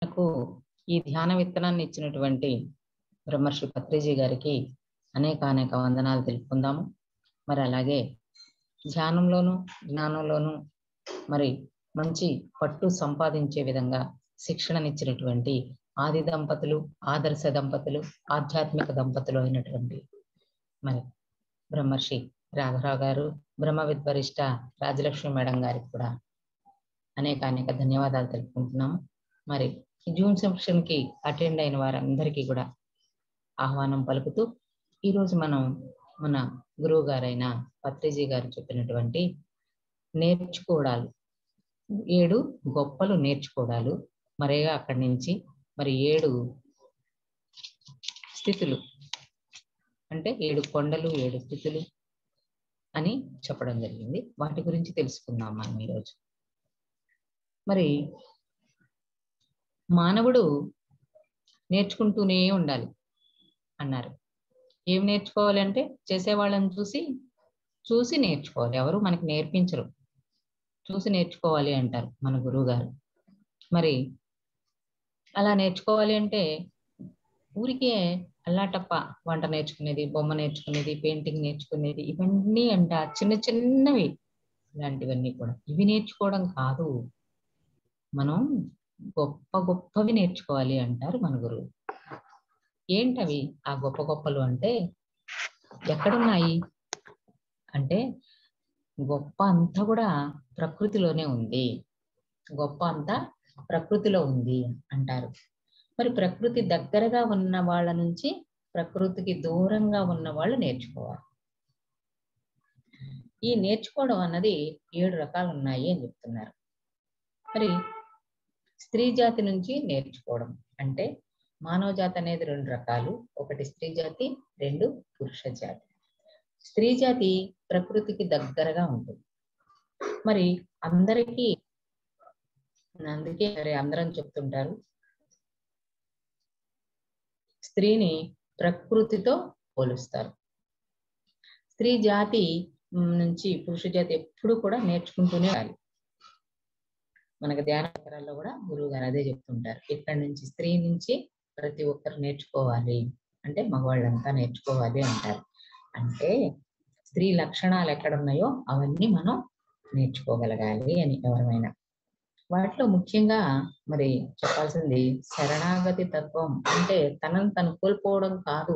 మనకు ఈ ధ్యాన విత్తనాన్ని ఇచ్చినటువంటి బ్రహ్మర్షి పత్రిజీ గారికి అనేక అనేక వందనాలు తెలుపుకుందాము మరి అలాగే ధ్యానంలోను జ్ఞానంలోను మరి మంచి పట్టు సంపాదించే విధంగా శిక్షణనిచ్చినటువంటి ఆది దంపతులు ఆదర్శ దంపతులు ఆధ్యాత్మిక దంపతులు అయినటువంటి మరి బ్రహ్మర్షి రాఘరావు గారు బ్రహ్మ విద్వరిష్ట రాజలక్ష్మి మేడం గారికి కూడా అనేక అనేక ధన్యవాదాలు తెలుపుకుంటున్నాము మరి ఈ జూమ్ సెక్షన్ కి అటెండ్ అయిన వారందరికీ కూడా ఆహ్వానం పలుకుతూ ఈరోజు మనం మన గురువు గారైన పత్రిజీ గారు చెప్పినటువంటి నేర్చుకోవడాలు ఏడు గొప్పలు నేర్చుకోవడాలు మరేగా అక్కడి నుంచి మరి ఏడు స్థితులు అంటే ఏడు కొండలు ఏడు స్థితులు అని చెప్పడం జరిగింది వాటి గురించి తెలుసుకుందాం మనం ఈరోజు మరి మానవుడు నేర్చుకుంటూనే ఉండాలి అన్నారు ఏం నేర్చుకోవాలి అంటే చేసేవాళ్ళని చూసి చూసి నేర్చుకోవాలి ఎవరు మనకి నేర్పించరు చూసి నేర్చుకోవాలి అంటారు మన గురువు గారు మరి అలా నేర్చుకోవాలి అంటే ఊరికే అల్లాటప్ప వంట నేర్చుకునేది బొమ్మ నేర్చుకునేది పెయింటింగ్ నేర్చుకునేది ఇవన్నీ అంట చిన్న చిన్నవి ఇలాంటివన్నీ కూడా ఇవి నేర్చుకోవడం కాదు మనం గొప్ప గొప్పవి నేర్చుకోవాలి అంటారు మన గురువు ఏంటవి ఆ గొప్ప గొప్పలు అంటే ఎక్కడున్నాయి అంటే గొప్ప అంతా కూడా ప్రకృతిలోనే ఉంది గొప్ప అంతా ప్రకృతిలో ఉంది అంటారు మరి ప్రకృతి దగ్గరగా ఉన్న వాళ్ళ నుంచి ప్రకృతికి దూరంగా ఉన్న వాళ్ళు నేర్చుకోవాలి ఈ నేర్చుకోవడం అన్నది ఏడు రకాలు ఉన్నాయి అని చెప్తున్నారు మరి స్త్రీ జాతి నుంచి నేర్చుకోవడం అంటే మానవ జాతి అనేది రెండు రకాలు ఒకటి స్త్రీ జాతి రెండు పురుష జాతి స్త్రీ జాతి ప్రకృతికి దగ్గరగా ఉంటుంది మరి అందరికీ అందుకే మరి అందరం చెప్తుంటారు స్త్రీని ప్రకృతితో పోలుస్తారు స్త్రీ జాతి నుంచి పురుష జాతి ఎప్పుడు కూడా నేర్చుకుంటూనే ఉండాలి మనకు ధ్యాన చక్రాల్లో కూడా గురువు గారు అదే చెప్తుంటారు ఇక్కడి నుంచి స్త్రీ నుంచి ప్రతి ఒక్కరు నేర్చుకోవాలి అంటే మగవాళ్ళంతా నేర్చుకోవాలి అంటారు అంటే స్త్రీ లక్షణాలు ఎక్కడున్నాయో అవన్నీ మనం నేర్చుకోగలగాలి అని ఎవరైనా వాటిలో ముఖ్యంగా మరి చెప్పాల్సింది శరణాగతి తత్వం అంటే తనను తను కోల్పోవడం కాదు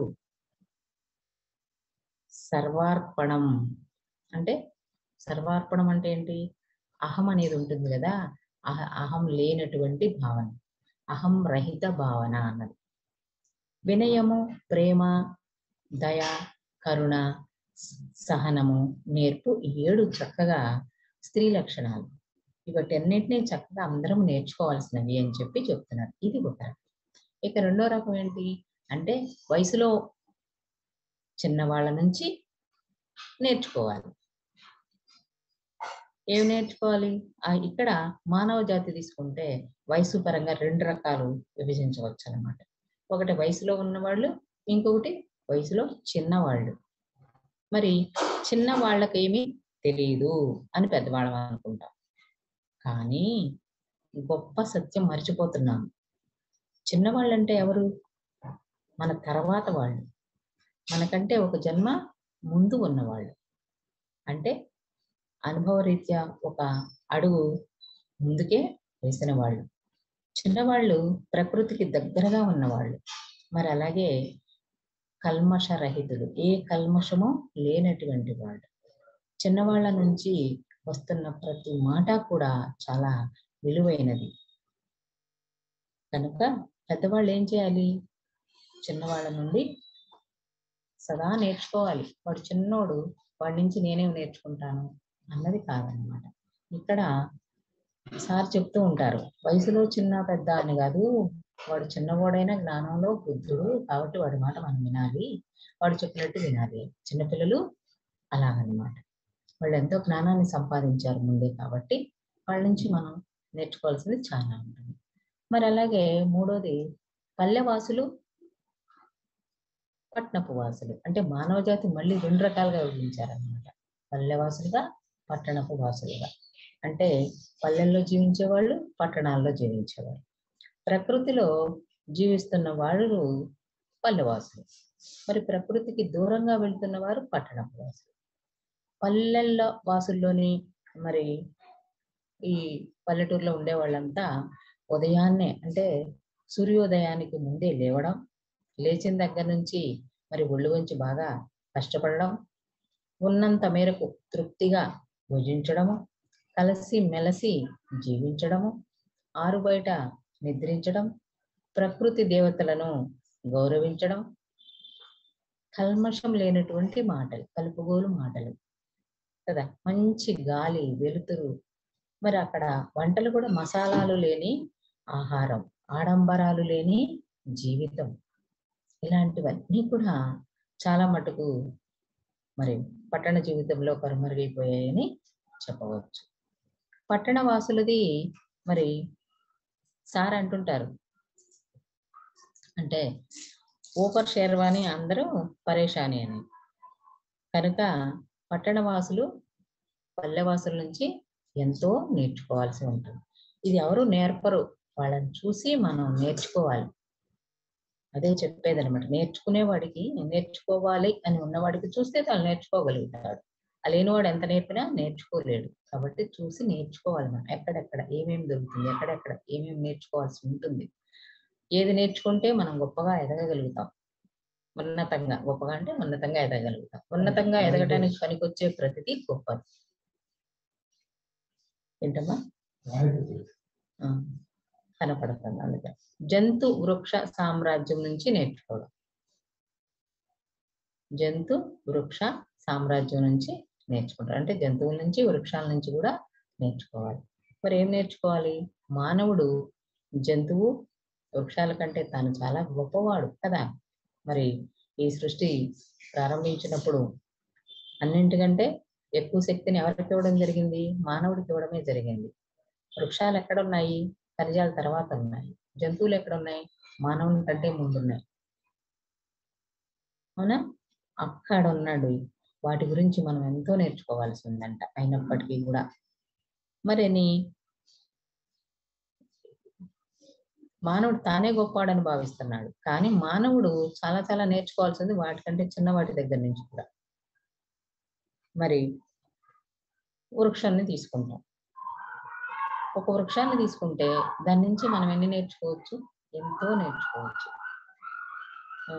సర్వార్పణం అంటే సర్వార్పణం అంటే ఏంటి అహం అనేది ఉంటుంది కదా అహ అహం లేనటువంటి భావన అహం రహిత భావన అన్నది వినయము ప్రేమ దయ కరుణ సహనము నేర్పు ఏడు చక్కగా స్త్రీ లక్షణాలు ఇవటన్నిటినీ చక్కగా అందరం నేర్చుకోవాల్సినవి అని చెప్పి చెప్తున్నారు ఇది ఒక రకం ఇక రెండో రకం ఏంటి అంటే వయసులో చిన్నవాళ్ళ నుంచి నేర్చుకోవాలి ఏమి నేర్చుకోవాలి ఇక్కడ మానవ జాతి తీసుకుంటే వయసు పరంగా రెండు రకాలు విభజించవచ్చు అనమాట ఒకటి వయసులో ఉన్నవాళ్ళు ఇంకొకటి వయసులో చిన్నవాళ్ళు మరి చిన్న వాళ్ళకేమీ తెలియదు అని పెద్దవాళ్ళం అనుకుంటాం కానీ గొప్ప సత్యం మర్చిపోతున్నాం చిన్నవాళ్ళు అంటే ఎవరు మన తర్వాత వాళ్ళు మనకంటే ఒక జన్మ ముందు ఉన్నవాళ్ళు అంటే అనుభవరీత్యా ఒక అడుగు ముందుకే వేసిన వాళ్ళు చిన్నవాళ్ళు ప్రకృతికి దగ్గరగా ఉన్నవాళ్ళు మరి అలాగే కల్మష రహితుడు ఏ కల్మషము లేనటువంటి వాళ్ళు చిన్నవాళ్ళ నుంచి వస్తున్న ప్రతి మాట కూడా చాలా విలువైనది కనుక పెద్దవాళ్ళు ఏం చేయాలి చిన్నవాళ్ళ నుండి సదా నేర్చుకోవాలి వాడు చిన్నోడు వాడి నుంచి నేనేం నేర్చుకుంటాను అన్నది కాదనమాట ఇక్కడ సార్ చెప్తూ ఉంటారు వయసులో చిన్న పెద్ద అని కాదు వాడు చిన్నవాడైనా జ్ఞానంలో బుద్ధుడు కాబట్టి వాడి మాట మనం వినాలి వాడు చెప్పినట్టు వినాలి చిన్నపిల్లలు అలాగనమాట వాళ్ళు ఎంతో జ్ఞానాన్ని సంపాదించారు ముందే కాబట్టి వాళ్ళ నుంచి మనం నేర్చుకోవాల్సింది చాలా ఉంటుంది మరి అలాగే మూడోది పల్లెవాసులు పట్నపు వాసులు అంటే మానవ జాతి మళ్ళీ రెండు రకాలుగా విభజించారనమాట పల్లెవాసులుగా పట్టణపు వాసులుగా అంటే పల్లెల్లో జీవించేవాళ్ళు పట్టణాల్లో జీవించేవాళ్ళు ప్రకృతిలో జీవిస్తున్న వాళ్ళు పల్లెవాసులు మరి ప్రకృతికి దూరంగా వెళ్తున్న వారు పట్టణపు వాసులు పల్లెల్లో వాసుల్లోని మరి ఈ పల్లెటూరులో ఉండే వాళ్ళంతా ఉదయాన్నే అంటే సూర్యోదయానికి ముందే లేవడం లేచిన దగ్గర నుంచి మరి ఒళ్ళు వంచి బాగా కష్టపడడం ఉన్నంత మేరకు తృప్తిగా భుజించడము కలిసి మెలసి జీవించడము ఆరు బయట నిద్రించడం ప్రకృతి దేవతలను గౌరవించడం కల్మషం లేనటువంటి మాటలు కలుపుగోలు మాటలు కదా మంచి గాలి వెలుతురు మరి అక్కడ వంటలు కూడా మసాలాలు లేని ఆహారం ఆడంబరాలు లేని జీవితం ఇలాంటివన్నీ కూడా చాలా మటుకు మరి పట్టణ జీవితంలో కనుమరుగైపోయాయని చెప్పవచ్చు పట్టణ వాసులది మరి సార్ అంటుంటారు అంటే ఊపర్ షేర్వాని అందరూ పరేషాని అని కనుక పట్టణ వాసులు పల్లెవాసుల నుంచి ఎంతో నేర్చుకోవాల్సి ఉంటుంది ఇది ఎవరు నేర్పరు వాళ్ళని చూసి మనం నేర్చుకోవాలి అదే చెప్పేది అనమాట నేర్చుకునేవాడికి నేర్చుకోవాలి అని ఉన్నవాడికి చూస్తే వాళ్ళు నేర్చుకోగలుగుతాడు ఆ లేనివాడు ఎంత నేర్పినా నేర్చుకోలేడు కాబట్టి చూసి నేర్చుకోవాలి మనం ఎక్కడెక్కడ ఏమేమి దొరుకుతుంది ఎక్కడెక్కడ ఏమేమి నేర్చుకోవాల్సి ఉంటుంది ఏది నేర్చుకుంటే మనం గొప్పగా ఎదగగలుగుతాం ఉన్నతంగా గొప్పగా అంటే ఉన్నతంగా ఎదగలుగుతాం ఉన్నతంగా ఎదగడానికి పనికొచ్చే ప్రతిదీ గొప్పది ఏంటమ్మా ఆ, కనపడుతుంది అందుకే జంతు వృక్ష సామ్రాజ్యం నుంచి నేర్చుకోవడం జంతు వృక్ష సామ్రాజ్యం నుంచి నేర్చుకుంటారు అంటే జంతువుల నుంచి వృక్షాల నుంచి కూడా నేర్చుకోవాలి మరి ఏం నేర్చుకోవాలి మానవుడు జంతువు వృక్షాల కంటే తాను చాలా గొప్పవాడు కదా మరి ఈ సృష్టి ప్రారంభించినప్పుడు అన్నింటికంటే ఎక్కువ శక్తిని ఎవరికి ఇవ్వడం జరిగింది మానవుడికి ఇవ్వడమే జరిగింది వృక్షాలు ఎక్కడ ఉన్నాయి ఖనిజాల తర్వాత ఉన్నాయి జంతువులు ఎక్కడ ఉన్నాయి మానవుని కంటే ముందున్నాయి అవునా అక్కడ ఉన్నాడు వాటి గురించి మనం ఎంతో నేర్చుకోవాల్సి ఉందంట అయినప్పటికీ కూడా మరిని మానవుడు తానే గొప్పవాడని భావిస్తున్నాడు కానీ మానవుడు చాలా చాలా నేర్చుకోవాల్సింది వాటికంటే చిన్న వాటి దగ్గర నుంచి కూడా మరి వృక్షాన్ని తీసుకుంటాం ఒక వృక్షాన్ని తీసుకుంటే దాని నుంచి మనం ఎన్ని నేర్చుకోవచ్చు ఎంతో నేర్చుకోవచ్చు ఆ,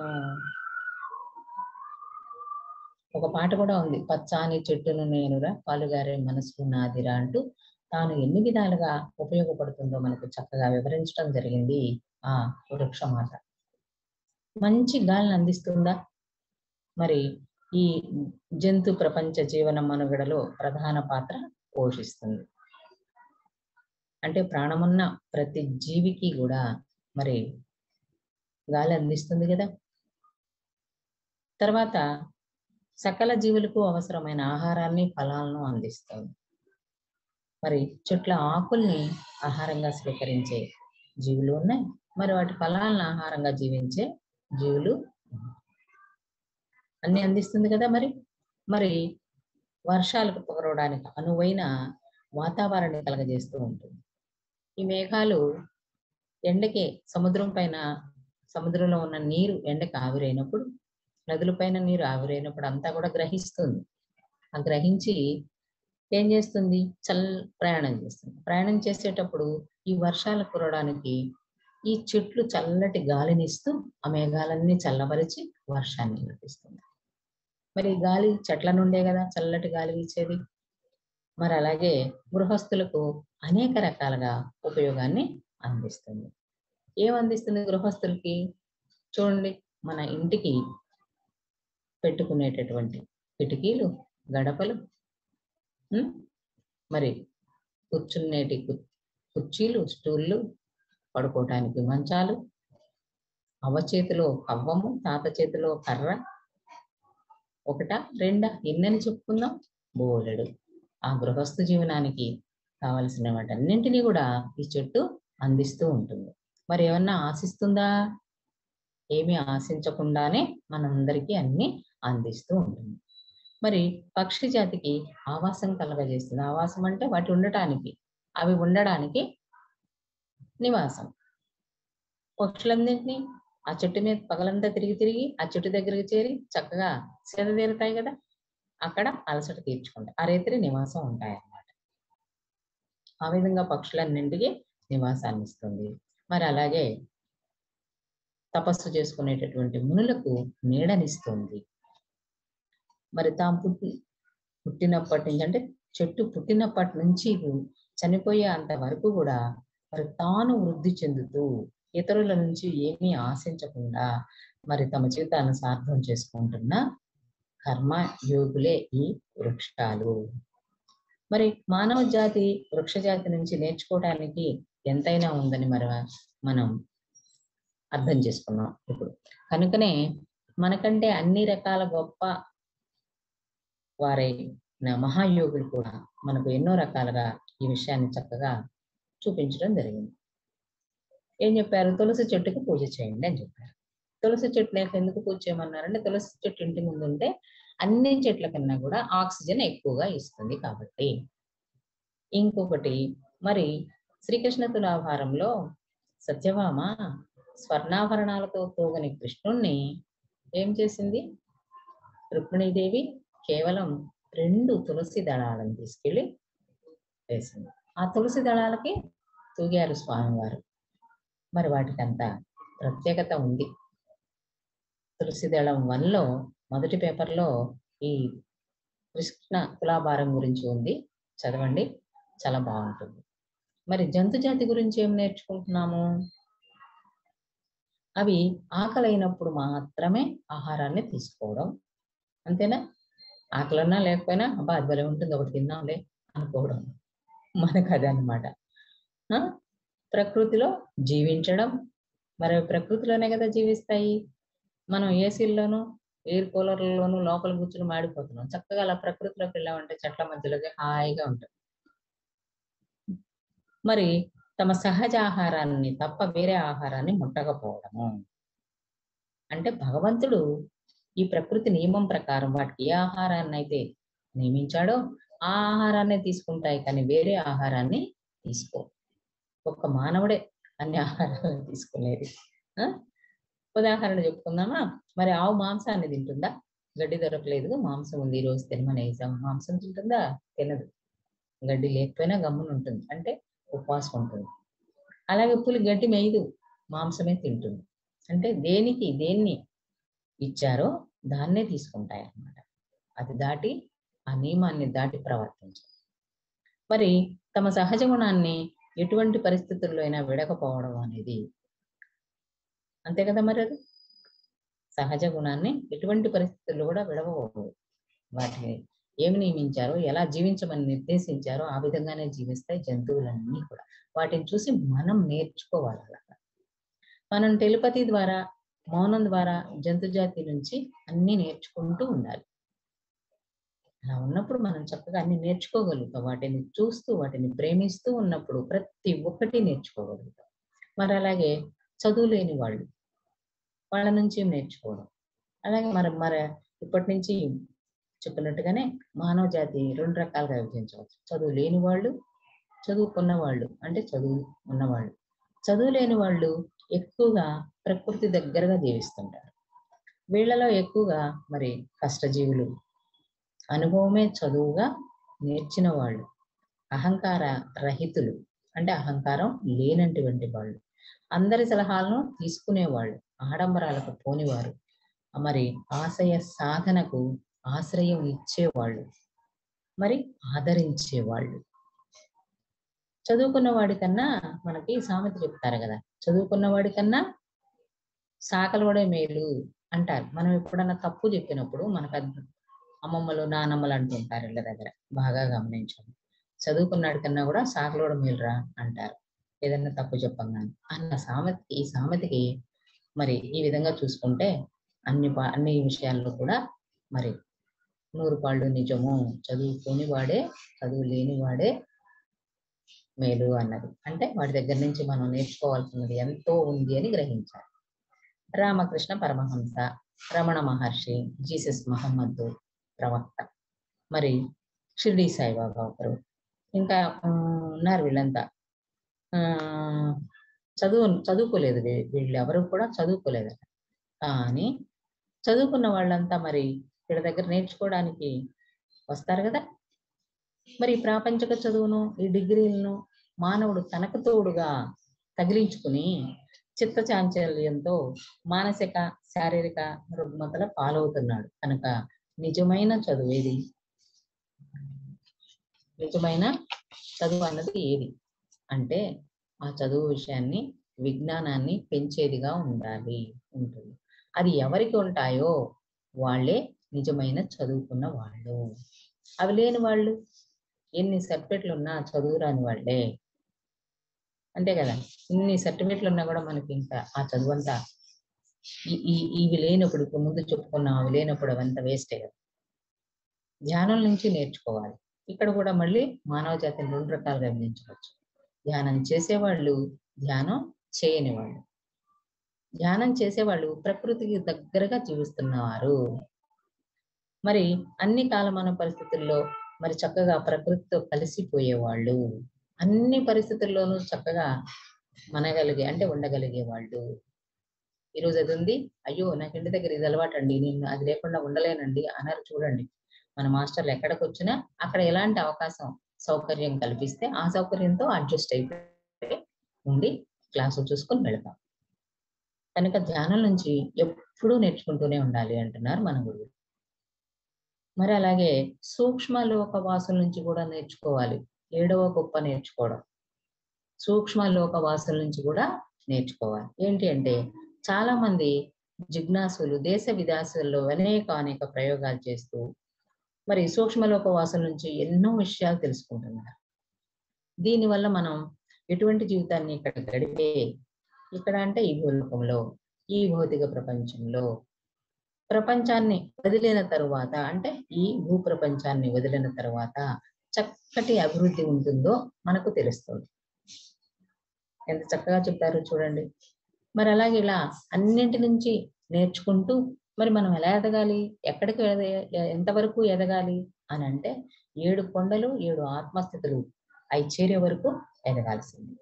ఒక పాట కూడా ఉంది పచ్చాని చెట్టును నేనురా పాలుగారే మనసు నాదిరా అంటూ తాను ఎన్ని విధాలుగా ఉపయోగపడుతుందో మనకు చక్కగా వివరించడం జరిగింది ఆ వృక్షమాత మంచి గాలిని అందిస్తుందా మరి ఈ జంతు ప్రపంచ జీవన మనుగడలో ప్రధాన పాత్ర పోషిస్తుంది అంటే ప్రాణమున్న ప్రతి జీవికి కూడా మరి గాలి అందిస్తుంది కదా తర్వాత సకల జీవులకు అవసరమైన ఆహారాన్ని ఫలాలను అందిస్తుంది మరి చెట్ల ఆకుల్ని ఆహారంగా స్వీకరించే జీవులు ఉన్నాయి మరి వాటి ఫలాలను ఆహారంగా జీవించే జీవులు ఉన్నాయి. అన్ని అందిస్తుంది కదా మరి మరి వర్షాలకు కురవడానికి అనువైన వాతావరణాన్ని కలగజేస్తూ ఉంటుంది ఈ మేఘాలు ఎండకి సముద్రం పైన సముద్రంలో ఉన్న నీరు ఎండకి ఆవిరైనప్పుడు నదుల పైన నీరు ఆవిరైనప్పుడు అంతా కూడా గ్రహిస్తుంది ఆ గ్రహించి ఏం చేస్తుంది చల్ ప్రయాణం చేస్తుంది ప్రయాణం చేసేటప్పుడు ఈ వర్షాలు కురవడానికి ఈ చెట్లు చల్లటి గాలినిస్తూ ఆ మేఘాలన్నీ చల్లబరిచి వర్షాన్ని నడిపిస్తుంది మరి ఈ గాలి చెట్ల నుండే కదా చల్లటి గాలి వీచేది మరి అలాగే గృహస్థులకు అనేక రకాలుగా ఉపయోగాన్ని అందిస్తుంది ఏం అందిస్తుంది గృహస్థులకి చూడండి మన ఇంటికి పెట్టుకునేటటువంటి కిటికీలు గడపలు ఉం? మరి కూర్చునేటి కు- కుర్చీలు స్టూళ్ళు పడుకోవటానికి మంచాలు అవ్వ చేతిలో కవ్వము తాత చేతిలో కర్ర ఒకటా రెండా ఎన్నని చెప్పుకుందాం బోలెడు ఆ గృహస్థ జీవనానికి కావలసిన వాటన్నింటినీ కూడా ఈ చెట్టు అందిస్తూ ఉంటుంది మరి ఏమన్నా ఆశిస్తుందా ఏమీ ఆశించకుండానే మనందరికీ అన్ని అందిస్తూ ఉంటుంది మరి పక్షి జాతికి ఆవాసం కలగజేస్తుంది ఆవాసం అంటే వాటి ఉండటానికి అవి ఉండడానికి నివాసం పక్షులన్నింటినీ ఆ చెట్టు మీద పగలంతా తిరిగి తిరిగి ఆ చెట్టు దగ్గరికి చేరి చక్కగా సేద తీరుతాయి కదా అక్కడ అలసట తీర్చుకుంటాయి ఆ రేత్రి నివాసం ఉంటాయి అన్నమాట ఆ విధంగా పక్షులన్నింటికి నివాసాన్ని ఇస్తుంది మరి అలాగే తపస్సు చేసుకునేటటువంటి మునులకు నీడనిస్తుంది మరి తాము పుట్టి పుట్టినప్పటి నుంచి అంటే చెట్టు పుట్టినప్పటి నుంచి చనిపోయే అంత వరకు కూడా మరి తాను వృద్ధి చెందుతూ ఇతరుల నుంచి ఏమీ ఆశించకుండా మరి తమ జీవితాన్ని సార్థం చేసుకుంటున్న కర్మ యోగులే ఈ వృక్షాలు మరి మానవ జాతి వృక్ష జాతి నుంచి నేర్చుకోవడానికి ఎంతైనా ఉందని మరి మనం అర్థం చేసుకున్నాం ఇప్పుడు కనుకనే మనకంటే అన్ని రకాల గొప్ప వారైన మహాయోగులు కూడా మనకు ఎన్నో రకాలుగా ఈ విషయాన్ని చక్కగా చూపించడం జరిగింది ఏం చెప్పారు తులసి చెట్టుకి పూజ చేయండి అని చెప్పారు తులసి చెట్టు ఎందుకు పూజ చేయమన్నారంటే తులసి చెట్టు ఇంటి ముందు ఉంటే అన్ని చెట్ల కన్నా కూడా ఆక్సిజన్ ఎక్కువగా ఇస్తుంది కాబట్టి ఇంకొకటి మరి శ్రీకృష్ణ తులాభారంలో సత్యభామ స్వర్ణాభరణాలతో తోగని కృష్ణుణ్ణి ఏం చేసింది రుక్మిణీదేవి కేవలం రెండు తులసి దళాలను తీసుకెళ్ళి వేసింది ఆ తులసి దళాలకి తూగారు స్వామివారు మరి వాటికి అంత ప్రత్యేకత ఉంది తులసి దళం వన్లో మొదటి పేపర్లో ఈ కృష్ణ తులాభారం గురించి ఉంది చదవండి చాలా బాగుంటుంది మరి జంతు జాతి గురించి ఏం నేర్చుకుంటున్నాము అవి ఆకలైనప్పుడు మాత్రమే ఆహారాన్ని తీసుకోవడం అంతేనా ఆకలన్నా లేకపోయినా అబ్బా అది భలే ఉంటుంది ఒకటి తిన్నాంలే అనుకోవడం మనకు అదే అనమాట ప్రకృతిలో జీవించడం మరి ప్రకృతిలోనే కదా జీవిస్తాయి మనం ఏసీల్లోనూ ఎయిర్ కూలర్లలోనూ లోపల కూర్చుని మాడిపోతున్నాం చక్కగా అలా ప్రకృతిలోకి వెళ్ళామంటే చెట్ల మధ్యలోకి హాయిగా ఉంటుంది మరి తమ సహజ ఆహారాన్ని తప్ప వేరే ఆహారాన్ని ముట్టకపోవడము అంటే భగవంతుడు ఈ ప్రకృతి నియమం ప్రకారం వాటికి ఏ ఆహారాన్ని అయితే నియమించాడో ఆ ఆహారాన్ని తీసుకుంటాయి కానీ వేరే ఆహారాన్ని తీసుకో ఒక్క మానవుడే అన్ని ఆహారాలను తీసుకునేది ఉదాహరణ చెప్పుకుందామా మరి ఆవు మాంసాన్ని తింటుందా గడ్డి దొరకలేదు మాంసం ఉంది ఈ రోజు తినమని వేసాం మాంసం తింటుందా తినదు గడ్డి లేకపోయినా గమ్మున ఉంటుంది అంటే ఉపవాసం ఉంటుంది అలాగే పులి గడ్డి మేయదు మాంసమే తింటుంది అంటే దేనికి దేన్ని ఇచ్చారో దాన్నే తీసుకుంటాయి అన్నమాట అది దాటి ఆ నియమాన్ని దాటి ప్రవర్తించాలి మరి తమ సహజ గుణాన్ని ఎటువంటి పరిస్థితుల్లో అయినా విడకపోవడం అనేది అంతే కదా మరి అది సహజ గుణాన్ని ఎటువంటి పరిస్థితుల్లో కూడా విడవకూడదు వాటిని ఏమి నియమించారో ఎలా జీవించమని నిర్దేశించారో ఆ విధంగానే జీవిస్తాయి జంతువులన్నీ కూడా వాటిని చూసి మనం నేర్చుకోవాలి అలాగా మనం టెలిపతి ద్వారా మౌనం ద్వారా జంతు జాతి నుంచి అన్ని నేర్చుకుంటూ ఉండాలి అలా ఉన్నప్పుడు మనం చక్కగా అన్ని నేర్చుకోగలుగుతాం వాటిని చూస్తూ వాటిని ప్రేమిస్తూ ఉన్నప్పుడు ప్రతి ఒక్కటి నేర్చుకోగలుగుతాం మరి అలాగే చదువు లేని వాళ్ళు వాళ్ళ నుంచి నేర్చుకోవడం అలాగే మరి మరి ఇప్పటి నుంచి చెప్పినట్టుగానే మానవ జాతి రెండు రకాలుగా విభజించవచ్చు చదువు లేని వాళ్ళు చదువుకున్న వాళ్ళు అంటే చదువు ఉన్నవాళ్ళు చదువు లేని వాళ్ళు ఎక్కువగా ప్రకృతి దగ్గరగా జీవిస్తుంటారు వీళ్ళలో ఎక్కువగా మరి కష్టజీవులు అనుభవమే చదువుగా నేర్చిన వాళ్ళు అహంకార రహితులు అంటే అహంకారం లేనటువంటి వాళ్ళు అందరి సలహాలను తీసుకునేవాళ్ళు ఆడంబరాలకు పోనివారు మరి ఆశయ సాధనకు ఆశ్రయం ఇచ్చేవాళ్ళు మరి ఆదరించేవాళ్ళు చదువుకున్న వాడి కన్నా మనకి సామెత చెప్తారు కదా చదువుకున్న వాడి కన్నా సాకలవాడే మేలు అంటారు మనం ఎప్పుడన్నా తప్పు చెప్పినప్పుడు మనకు అమ్మమ్మలు నానమ్మలు అంటుంటారు ఇళ్ళ దగ్గర బాగా గమనించండి చదువుకున్నాడు కన్నా కూడా సాకలోడు మేలురా అంటారు ఏదన్నా తప్పు చెప్పంగానే అన్న సామెత ఈ సామెతకి మరి ఈ విధంగా చూసుకుంటే అన్ని అన్ని విషయాల్లో కూడా మరి నూరు పాళ్ళు నిజము చదువుకొని వాడే చదువు లేని వాడే మేలు అన్నది అంటే వాడి దగ్గర నుంచి మనం నేర్చుకోవాల్సినది ఎంతో ఉంది అని గ్రహించాలి రామకృష్ణ పరమహంస రమణ మహర్షి జీసస్ మహమ్మద్ ప్రవక్త మరి షిర్డీ సాయిబాబా ఒకరు ఇంకా ఉన్నారు వీళ్ళంతా చదువు చదువుకోలేదు వీ- వీళ్ళు ఎవరు కూడా చదువుకోలేదు కానీ చదువుకున్న వాళ్ళంతా మరి వీళ్ళ దగ్గర నేర్చుకోవడానికి వస్తారు కదా మరి ఈ ప్రాపంచిక చదువును ఈ డిగ్రీలను మానవుడు తనకు తోడుగా తగిలించుకుని చిత్త చాంచల్యంతో మానసిక శారీరక రుగ్మతల పాలవుతున్నాడు కనుక నిజమైన చదువు ఏది నిజమైన చదువు అన్నది ఏది అంటే ఆ చదువు విషయాన్ని విజ్ఞానాన్ని పెంచేదిగా ఉండాలి ఉంటుంది అది ఎవరికి ఉంటాయో వాళ్ళే నిజమైన చదువుకున్న వాళ్ళు అవి లేని వాళ్ళు ఎన్ని సర్టిఫికెట్లు ఉన్నా చదువు రాని వాళ్ళే అంతే కదా ఇన్ని సర్టిఫికెట్లు ఉన్నా కూడా మనకి ఇంకా ఆ చదువు అంతా ఈ- ఈ ఇవి లేనప్పుడు ఇప్పుడు ముందు చెప్పుకున్నాం అవి లేనప్పుడు అవంతా వేస్టే కదా ధ్యానం నుంచి నేర్చుకోవాలి ఇక్కడ కూడా మళ్ళీ మానవ జాతిని రెండు రకాలుగా విభజించవచ్చు ధ్యానం చేసేవాళ్ళు ధ్యానం చేయని వాళ్ళు ధ్యానం చేసేవాళ్ళు ప్రకృతికి దగ్గరగా జీవిస్తున్నవారు మరి అన్ని కాలమాన పరిస్థితుల్లో మరి చక్కగా ప్రకృతితో కలిసిపోయేవాళ్ళు అన్ని పరిస్థితుల్లోనూ చక్కగా మనగలిగే అంటే ఉండగలిగే వాళ్ళు ఈరోజు అది ఉంది అయ్యో నాకు ఇంటి దగ్గర ఇది అలవాటు అండి నేను అది లేకుండా ఉండలేనండి అన్నారు చూడండి మన మాస్టర్లు ఎక్కడికి వచ్చినా అక్కడ ఎలాంటి అవకాశం సౌకర్యం కల్పిస్తే ఆ సౌకర్యంతో అడ్జస్ట్ అయిపోయి ఉండి క్లాసులు చూసుకొని వెళతాం కనుక ధ్యానం నుంచి ఎప్పుడూ నేర్చుకుంటూనే ఉండాలి అంటున్నారు మన గురువు మరి అలాగే సూక్ష్మ లోక వాసుల నుంచి కూడా నేర్చుకోవాలి ఏడవ గొప్ప నేర్చుకోవడం సూక్ష్మ లోక వాసుల నుంచి కూడా నేర్చుకోవాలి ఏంటి అంటే చాలా మంది జిజ్ఞాసులు దేశ విదేశాల్లో అనేక అనేక ప్రయోగాలు చేస్తూ మరి సూక్ష్మలోక వాసుల నుంచి ఎన్నో విషయాలు తెలుసుకుంటున్నారు దీనివల్ల మనం ఎటువంటి జీవితాన్ని ఇక్కడ గడిపే ఇక్కడ అంటే ఈ భూలోకంలో ఈ భౌతిక ప్రపంచంలో ప్రపంచాన్ని వదిలిన తరువాత అంటే ఈ భూ ప్రపంచాన్ని వదిలిన తరువాత చక్కటి అభివృద్ధి ఉంటుందో మనకు తెలుస్తుంది ఎంత చక్కగా చెప్పారు చూడండి మరి అలాగే ఇలా అన్నింటి నుంచి నేర్చుకుంటూ మరి మనం ఎలా ఎదగాలి ఎక్కడికి ఎద- ఎంతవరకు ఎదగాలి అని అంటే ఏడు కొండలు ఏడు ఆత్మస్థితులు అవి చేరే వరకు ఎదగాల్సింది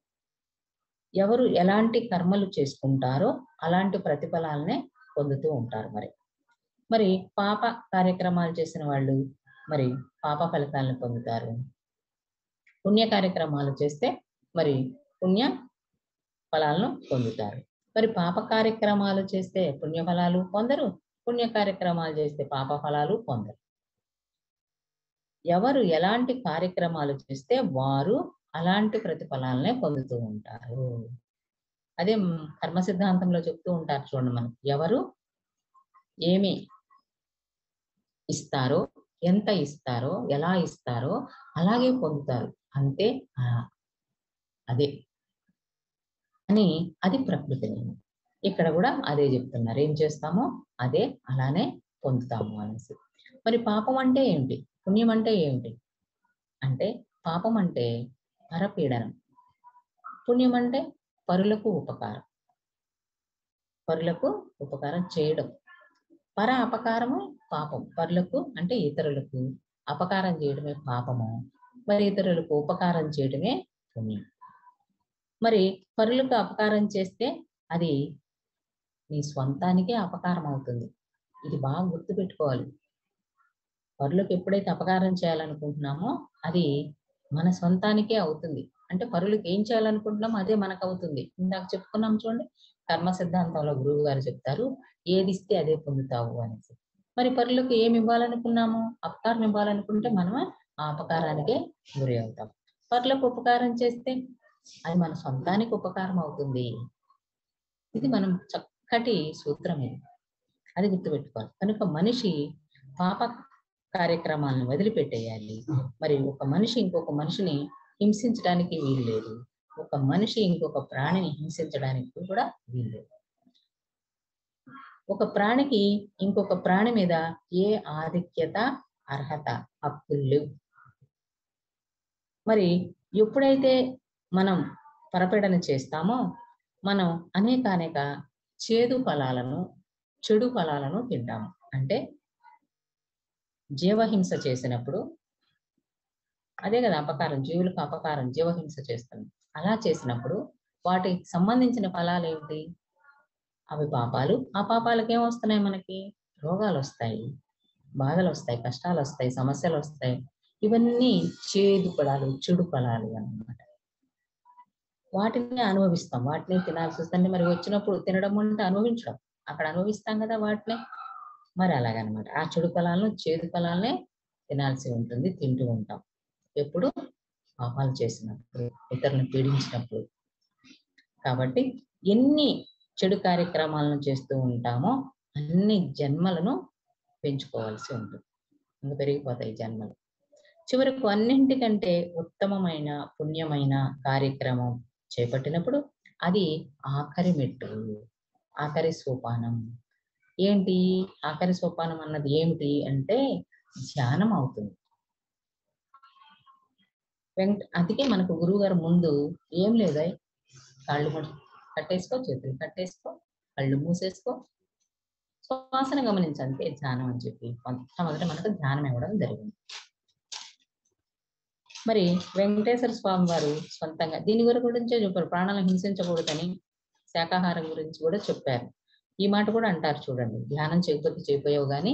ఎవరు ఎలాంటి కర్మలు చేసుకుంటారో అలాంటి ప్రతిఫలాలనే పొందుతూ ఉంటారు మరి మరి పాప కార్యక్రమాలు చేసిన వాళ్ళు మరి పాప ఫలితాలను పొందుతారు పుణ్య కార్యక్రమాలు చేస్తే మరి పుణ్య ఫలాలను పొందుతారు మరి పాప కార్యక్రమాలు చేస్తే పుణ్య ఫలాలు పొందరు పుణ్య కార్యక్రమాలు చేస్తే పాప ఫలాలు పొందరు ఎవరు ఎలాంటి కార్యక్రమాలు చేస్తే వారు అలాంటి ప్రతిఫలాలనే పొందుతూ ఉంటారు అదే మ్, కర్మ సిద్ధాంతంలో చెప్తూ ఉంటారు చూడండి మనం ఎవరు ఏమి ఇస్తారో ఎంత ఇస్తారో ఎలా ఇస్తారో అలాగే పొందుతారు అంతే ఆ, అదే అని అది ప్రకృతి నియమం ఇక్కడ కూడా అదే చెప్తున్నారు ఏం చేస్తామో అదే అలానే పొందుతాము అనేసి మరి పాపం అంటే ఏమిటి పుణ్యం అంటే ఏమిటి అంటే పాపం అంటే పరపీడనం పుణ్యం అంటే పరులకు ఉపకారం పరులకు ఉపకారం చేయడం పర అపకారము పాపం పరులకు అంటే ఇతరులకు అపకారం చేయడమే పాపము మరి ఇతరులకు ఉపకారం చేయడమే పుణ్యం మరి పరులకు అపకారం చేస్తే అది నీ స్వంతానికే అపకారం అవుతుంది ఇది బాగా గుర్తుపెట్టుకోవాలి పరులకు ఎప్పుడైతే అపకారం చేయాలనుకుంటున్నామో అది మన సొంతానికే అవుతుంది అంటే పరులకు ఏం చేయాలనుకుంటున్నామో అదే మనకు అవుతుంది ఇందాక చెప్పుకున్నాం చూడండి కర్మ సిద్ధాంతంలో గురువు గారు చెప్తారు ఏది ఇస్తే అదే పొందుతావు అనేసి మరి పరులకు ఏమి ఇవ్వాలనుకున్నాము అపకారం ఇవ్వాలనుకుంటే మనమే ఆ అపకారానికే గురి అవుతాం పరులకు ఉపకారం చేస్తే అది మన సొంతానికి ఉపకారం అవుతుంది ఇది మనం చక్కటి సూత్రం ఇది అది గుర్తుపెట్టుకోవాలి కనుక మనిషి పాప కార్యక్రమాలను వదిలిపెట్టేయాలి మరి ఒక మనిషి ఇంకొక మనిషిని హింసించడానికి వీలు లేదు ఒక మనిషి ఇంకొక ప్రాణిని హింసించడానికి కూడా వీలు లేదు ఒక ప్రాణికి ఇంకొక ప్రాణి మీద ఏ ఆధిక్యత అర్హత హక్కులు లేవు మరి ఎప్పుడైతే మనం పరపీడన చేస్తామో మనం అనేక అనేక చేదు ఫలాలను చెడు ఫలాలను తింటాము అంటే జీవహింస చేసినప్పుడు అదే కదా అపకారం జీవులకు అపకారం జీవహింస చేస్తుంది అలా చేసినప్పుడు వాటికి సంబంధించిన ఫలాలు ఏమిటి అవి పాపాలు ఆ పాపాలకి ఏం వస్తున్నాయి మనకి రోగాలు వస్తాయి బాధలు వస్తాయి కష్టాలు వస్తాయి సమస్యలు వస్తాయి ఇవన్నీ చేదు ఫలాలు చెడు ఫలాలు అన్నమాట వాటిని అనుభవిస్తాం వాటిని తినాల్సి వస్తుంది మరి వచ్చినప్పుడు తినడం అంటే అనుభవించడం అక్కడ అనుభవిస్తాం కదా వాటిని మరి అలాగనమాట ఆ చెడు ఫలాలను చేదు ఫలాలనే తినాల్సి ఉంటుంది తింటూ ఉంటాం ఎప్పుడు పాపాలు చేసినప్పుడు ఇతరులను పీడించినప్పుడు కాబట్టి ఎన్ని చెడు కార్యక్రమాలను చేస్తూ ఉంటామో అన్ని జన్మలను పెంచుకోవాల్సి ఉంటుంది ఇంకా పెరిగిపోతాయి జన్మలు చివరకు అన్నింటికంటే ఉత్తమమైన పుణ్యమైన కార్యక్రమం చేపట్టినప్పుడు అది ఆఖరి మెట్టు ఆఖరి సోపానం ఏంటి ఆఖరి సోపానం అన్నది ఏమిటి అంటే ధ్యానం అవుతుంది వెంట అందుకే మనకు గురువు గారు ముందు ఏం లేదా కాళ్ళు ముడి కట్టేసుకో చేతులు కట్టేసుకో కళ్ళు మూసేసుకో శ్వాసను గమనించి అంతే ధ్యానం అని చెప్పి మొట్టమొదట మనకు ధ్యానం ఇవ్వడం జరిగింది మరి వెంకటేశ్వర స్వామి వారు సొంతంగా దీని గురి గురించే చెప్పారు ప్రాణాలను హింసించకూడదని శాకాహారం గురించి కూడా చెప్పారు ఈ మాట కూడా అంటారు చూడండి ధ్యానం చేయకపోతే చేయపోయావు కానీ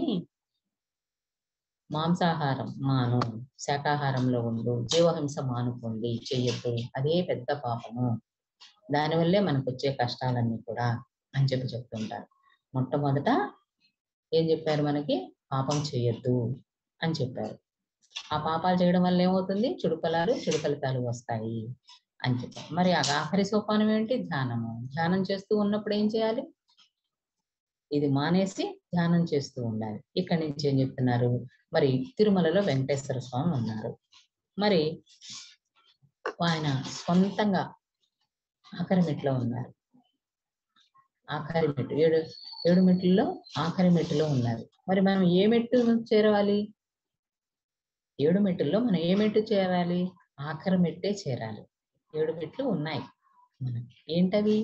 మాంసాహారం మాను శాకాహారంలో ఉండు జీవహింస మానుకోండి చెయ్యొద్దు అదే పెద్ద పాపము దానివల్లే మనకు వచ్చే కష్టాలన్నీ కూడా అని చెప్పి చెప్తుంటారు మొట్టమొదట ఏం చెప్పారు మనకి పాపం చేయొద్దు అని చెప్పారు ఆ పాపాలు చేయడం వల్ల ఏమవుతుంది చెడు ఫలాలు చెడు ఫలితాలు వస్తాయి అని చెప్పారు మరి ఆ ఆఖరి సోపానం ఏంటి ధ్యానము ధ్యానం చేస్తూ ఉన్నప్పుడు ఏం చేయాలి ఇది మానేసి ధ్యానం చేస్తూ ఉండాలి ఇక్కడి నుంచి ఏం చెప్తున్నారు మరి తిరుమలలో వెంకటేశ్వర స్వామి ఉన్నారు మరి ఆయన సొంతంగా ఆఖరి మెట్లో ఉన్నారు ఆఖరి మెట్టు ఏడు ఏడు మెట్లలో ఆఖరి మెట్టులో ఉన్నారు మరి మనం ఏ మెట్టు చేరవాలి ఏడు మెట్టుల్లో మనం ఏ మెట్టు చేరాలి ఆఖరి మెట్టే చేరాలి ఏడు మెట్లు ఉన్నాయి మనకి ఏంటవి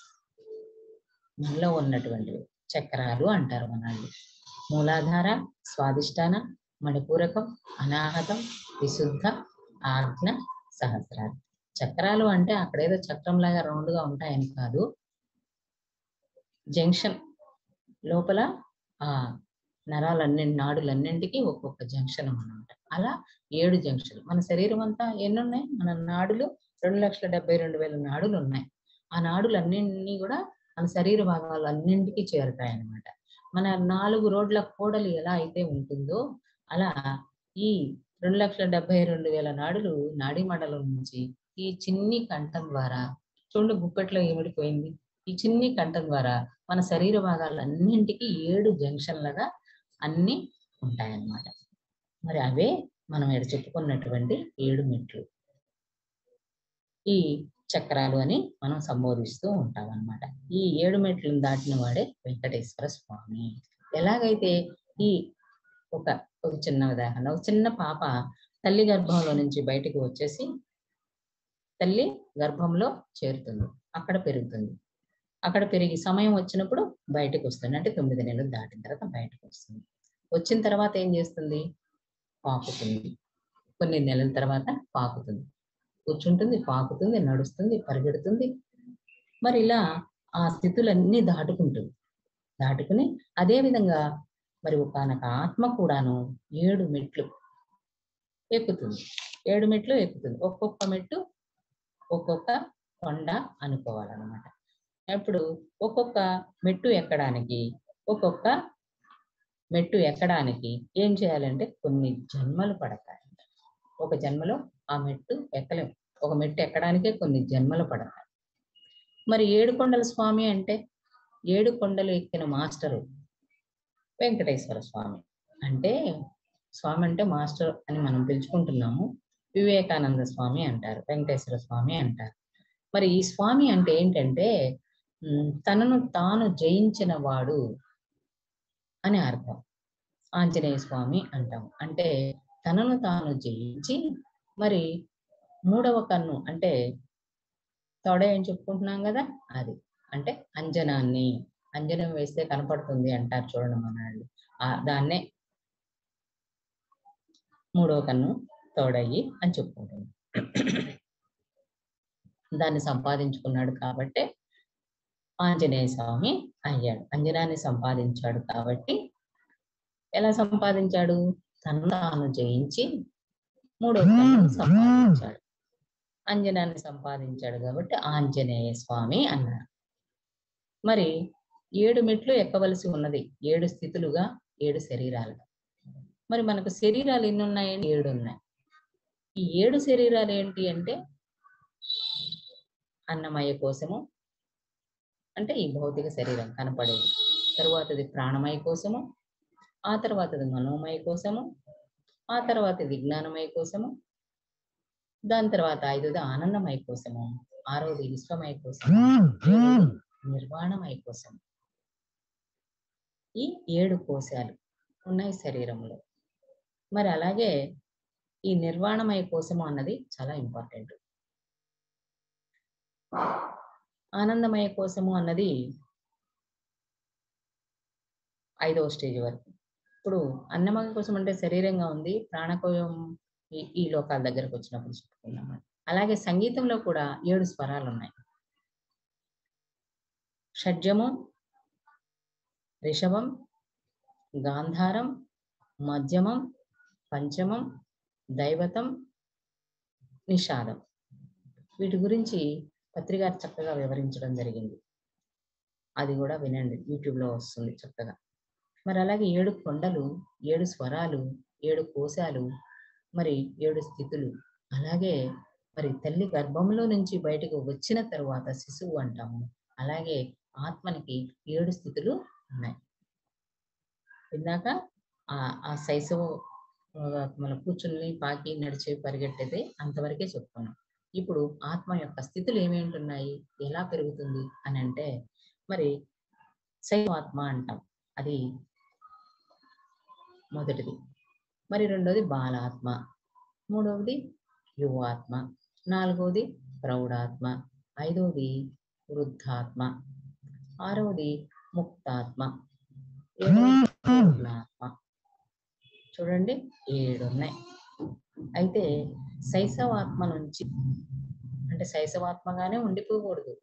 మనలో ఉన్నటువంటివి చక్రాలు అంటారు మనల్ని మూలాధార స్వాదిష్టాన మణిపూరకం అనాహతం విశుద్ధ ఆజ్ఞ సహస్రాలు చక్రాలు అంటే అక్కడేదో చక్రం లాగా రౌండ్ గా ఉంటాయని కాదు జంక్షన్ లోపల ఆ నరాలన్ని నాడులన్నింటికి ఒక్కొక్క జంక్షన్ అన్నమాట అలా ఏడు జంక్షన్ మన శరీరం అంతా ఎన్ని ఉన్నాయి మన నాడులు రెండు లక్షల డెబ్బై రెండు వేల నాడులు ఉన్నాయి ఆ నాడులన్నింటినీ కూడా మన శరీర భాగాలు అన్నింటికి చేరుతాయి అన్నమాట మన నాలుగు రోడ్ల కూడలి ఎలా అయితే ఉంటుందో అలా ఈ రెండు లక్షల డెబ్బై రెండు వేల నాడులు నాడీ మండలం నుంచి ఈ చిన్ని కంఠం ద్వారా చూడు గుప్పెట్లో ఏమిడిపోయింది ఈ చిన్ని కంఠం ద్వారా మన శరీర భాగాలన్నింటికి ఏడు జంక్షన్లుగా అన్ని ఉంటాయన్నమాట మరి అవే మనం ఇక్కడ చెప్పుకున్నటువంటి ఏడు మెట్లు ఈ చక్రాలు అని మనం సంబోధిస్తూ ఉంటాం అన్నమాట ఈ ఏడు మెట్లను దాటిన వాడే వెంకటేశ్వర స్వామి ఎలాగైతే ఈ ఒక ఒక చిన్న ఉదాహరణ ఒక చిన్న పాప తల్లి గర్భంలో నుంచి బయటకు వచ్చేసి తల్లి గర్భంలో చేరుతుంది అక్కడ పెరుగుతుంది అక్కడ పెరిగి సమయం వచ్చినప్పుడు బయటకు వస్తుంది అంటే తొమ్మిది నెలలు దాటిన తర్వాత బయటకు వస్తుంది వచ్చిన తర్వాత ఏం చేస్తుంది పాకుతుంది కొన్ని నెలల తర్వాత పాకుతుంది కూర్చుంటుంది పాకుతుంది నడుస్తుంది పరిగెడుతుంది మరి ఇలా ఆ స్థితులన్నీ దాటుకుంటుంది దాటుకుని అదే విధంగా మరి ఒకనొక ఆత్మ కూడాను ఏడు మెట్లు ఎక్కుతుంది ఏడు మెట్లు ఎక్కుతుంది ఒక్కొక్క మెట్టు ఒక్కొక్క కొండ అనుకోవాలన్నమాట ఇప్పుడు ఒక్కొక్క మెట్టు ఎక్కడానికి ఒక్కొక్క మెట్టు ఎక్కడానికి ఏం చేయాలంటే కొన్ని జన్మలు పడతాయి ఒక జన్మలో ఆ మెట్టు ఎక్కలేం ఒక మెట్టు ఎక్కడానికే కొన్ని జన్మలు పడతాయి మరి ఏడు కొండల స్వామి అంటే ఏడు కొండలు ఎక్కిన మాస్టరు వెంకటేశ్వర స్వామి అంటే స్వామి అంటే మాస్టర్ అని మనం పిలుచుకుంటున్నాము వివేకానంద స్వామి అంటారు వెంకటేశ్వర స్వామి అంటారు మరి ఈ స్వామి అంటే ఏంటంటే ఉమ్, తనను తాను జయించిన వాడు అని అర్థం ఆంజనేయ స్వామి అంటాం అంటే తనను తాను జయించి మరి మూడవ కన్ను అంటే తొడ ఏం చెప్పుకుంటున్నాం కదా అది అంటే అంజనాన్ని అంజనం వేస్తే కనపడుతుంది అంటారు చూడండి మన వాళ్ళు. ఆ దాన్నే మూడవ కన్ను తోడయ్యి అని చెప్పుకుంటుంది దాన్ని సంపాదించుకున్నాడు కాబట్టే ఆంజనేయ స్వామి అయ్యాడు అంజనాన్ని సంపాదించాడు కాబట్టి ఎలా సంపాదించాడు తను తాను జయించి మూడో కన్నును సంపాదించాడు అంజనాన్ని సంపాదించాడు కాబట్టి ఆంజనేయ స్వామి అన్నారు మరి ఏడు మెట్లు ఎక్కవలసి ఉన్నది ఏడు స్థితులుగా ఏడు శరీరాలుగా మరి మనకు శరీరాలు ఎన్ని ఉన్నాయండి ఏడు ఉన్నాయి ఈ ఏడు శరీరాలు ఏంటి అంటే అన్నమయ కోసము అంటే ఈ భౌతిక శరీరం కనపడేది తరువాతది ప్రాణమయ కోసము ఆ తర్వాతది మనోమయ కోసము ఆ తర్వాత విజ్ఞానమయ కోసము దాని తర్వాత ఐదోది ఆనందమయ కోసము ఆరోది విశ్వమయ కోసము ఏడోది నిర్వాణమయ కోసము ఈ ఏడు కోశాలు ఉన్నాయి శరీరంలో మరి అలాగే ఈ నిర్వాణమయ కోసము అన్నది చాలా ఇంపార్టెంట్ ఆనందమయ కోసము అన్నది ఐదవ స్టేజ్ వరకు ఇప్పుడు అన్నమయ కోసం అంటే శరీరంగా ఉంది ప్రాణకోయం ఈ ఈ లోకాల దగ్గరకు వచ్చినప్పుడు చెప్పుకున్నాం అలాగే సంగీతంలో కూడా ఏడు స్వరాలు ఉన్నాయి షడ్జము రిషభం గాంధారం మధ్యమం పంచమం దైవతం నిషాదం వీటి గురించి పత్రికారు చక్కగా వివరించడం జరిగింది అది కూడా వినండి యూట్యూబ్లో వస్తుంది చక్కగా మరి అలాగే ఏడు కొండలు ఏడు స్వరాలు ఏడు కోశాలు మరి ఏడు స్థితులు అలాగే మరి తల్లి గర్భంలో నుంచి బయటకు వచ్చిన తరువాత శిశువు అంటాము అలాగే ఆత్మనికి ఏడు స్థితులు ఉన్నాయి ఇందాక ఆ ఆ శైశవు మన కూర్చుని పాకి నడిచే పరిగెట్టేది అంతవరకే చెప్పుకున్నాం ఇప్పుడు ఆత్మ యొక్క స్థితులు ఏమేంటి ఉన్నాయి ఎలా పెరుగుతుంది అని అంటే మరి శైవాత్మ అంటాం అది మొదటిది మరి రెండోది బాలాత్మ మూడవది యువాత్మ నాలుగవది ప్రౌఢాత్మ ఐదవది వృద్ధాత్మ ఆరవది ముక్తాత్మ ఏడవది పూర్ణాత్మ చూడండి ఏడు ఉన్నాయి అయితే శైశవాత్మ నుంచి అంటే శైశవాత్మగానే ఉండిపోకూడదు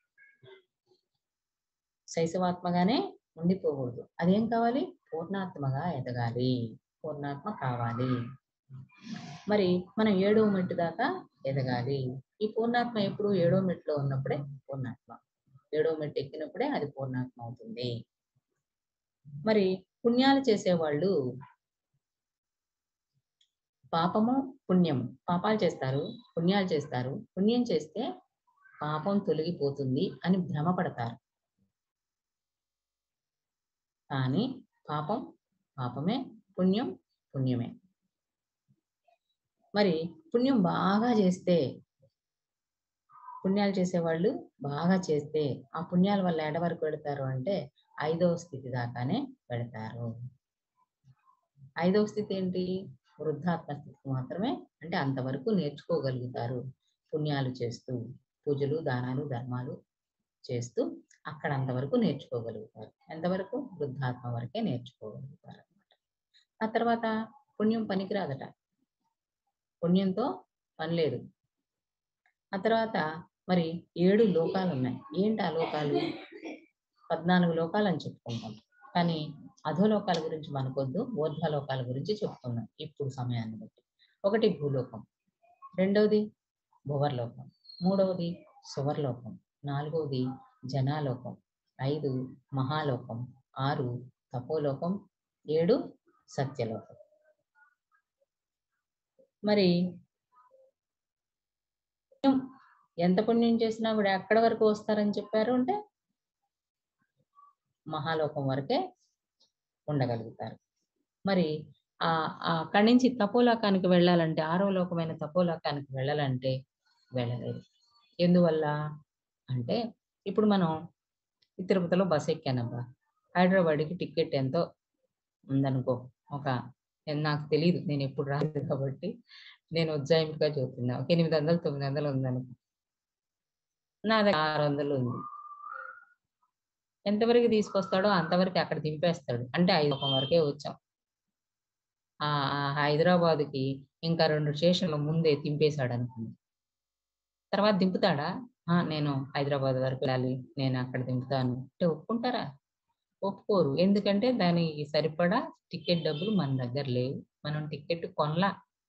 శైశవాత్మగానే ఉండిపోకూడదు అదేం కావాలి పూర్ణాత్మగా ఎదగాలి పూర్ణాత్మ కావాలి మరి మనం ఏడవ మెట్టు దాకా ఎదగాలి ఈ పూర్ణాత్మ ఎప్పుడు ఏడవ మెట్టులో ఉన్నప్పుడే పూర్ణాత్మ ఏడవ మెట్టు ఎక్కినప్పుడే అది పూర్ణాత్మ అవుతుంది మరి పుణ్యాలు చేసేవాళ్ళు పాపము పుణ్యము పాపాలు చేస్తారు పుణ్యాలు చేస్తారు పుణ్యం చేస్తే పాపం తొలగిపోతుంది అని భ్రమపడతారు కానీ పాపం పాపమే పుణ్యం పుణ్యమే మరి పుణ్యం బాగా చేస్తే పుణ్యాలు చేసేవాళ్ళు బాగా చేస్తే ఆ పుణ్యాల వల్ల ఎడ వరకు పెడతారు అంటే ఐదవ స్థితి దాకానే పెడతారు ఐదవ స్థితి ఏంటి వృద్ధాత్మ స్థితికి మాత్రమే అంటే అంతవరకు నేర్చుకోగలుగుతారు పుణ్యాలు చేస్తూ పూజలు దానాలు ధర్మాలు చేస్తూ అక్కడ అంతవరకు నేర్చుకోగలుగుతారు ఎంతవరకు వృద్ధాత్మ వరకే నేర్చుకోగలుగుతారు అనమాట ఆ తర్వాత పుణ్యం పనికిరాదట పుణ్యంతో పని లేదు ఆ తర్వాత మరి ఏడు లోకాలు ఉన్నాయి ఏంటి ఆ లోకాలు పద్నాలుగు లోకాలు అని చెప్పుకుంటాం కానీ అధోలోకాల గురించి మనకొద్దు ఊర్ధ్వలోకాల గురించి చెప్పుకుందాం ఇప్పుడు సమయాన్ని బట్టి ఒకటి భూలోకం రెండవది భువర్లోకం మూడవది సువర్లోకం నాలుగవది జనాలోకం ఐదు మహాలోకం ఆరు తపోలోకం ఏడు సత్యలోకం మరి పుణ్యం ఎంత పుణ్యం చేసినా కూడా ఎక్కడి వరకు వస్తారని చెప్పారు అంటే మహాలోకం వరకే ఉండగలుగుతారు మరి ఆ ఆ అక్కడి నుంచి తపోలోకానికి వెళ్ళాలంటే ఆరో లోకమైన తపోలోకానికి వెళ్ళాలంటే వెళ్ళలేరు ఎందువల్ల అంటే ఇప్పుడు మనం ఈ తిరుపతిలో బస్ ఎక్కానబ్బా హైదరాబాద్కి టికెట్ ఎంతో ఉందనుకో ఒక నేను నాకు తెలియదు నేను ఎప్పుడు రాలేదు కాబట్టి నేను ఉజ్జాయింపుగా చెబుతున్నా ఒక ఎనిమిది వందలు తొమ్మిది వందలు ఉందనుకో నా దగ్గర ఆరు వందలు ఉంది ఎంతవరకు తీసుకొస్తాడో అంతవరకు అక్కడ దింపేస్తాడు అంటే ఐదు ఒక వరకే వచ్చాం ఆ హైదరాబాద్కి ఇంకా రెండు స్టేషన్ల ముందే దింపేశాడు అనుకుంది తర్వాత దింపుతాడా ఆ, నేను హైదరాబాద్ వరకు వెళ్ళాలి నేను అక్కడ దింపుతాను అంటే ఒప్పుకుంటారా ఒప్పుకోరు ఎందుకంటే దానికి సరిపడా టికెట్ డబ్బులు మన దగ్గర లేవు మనం టికెట్ కొనలా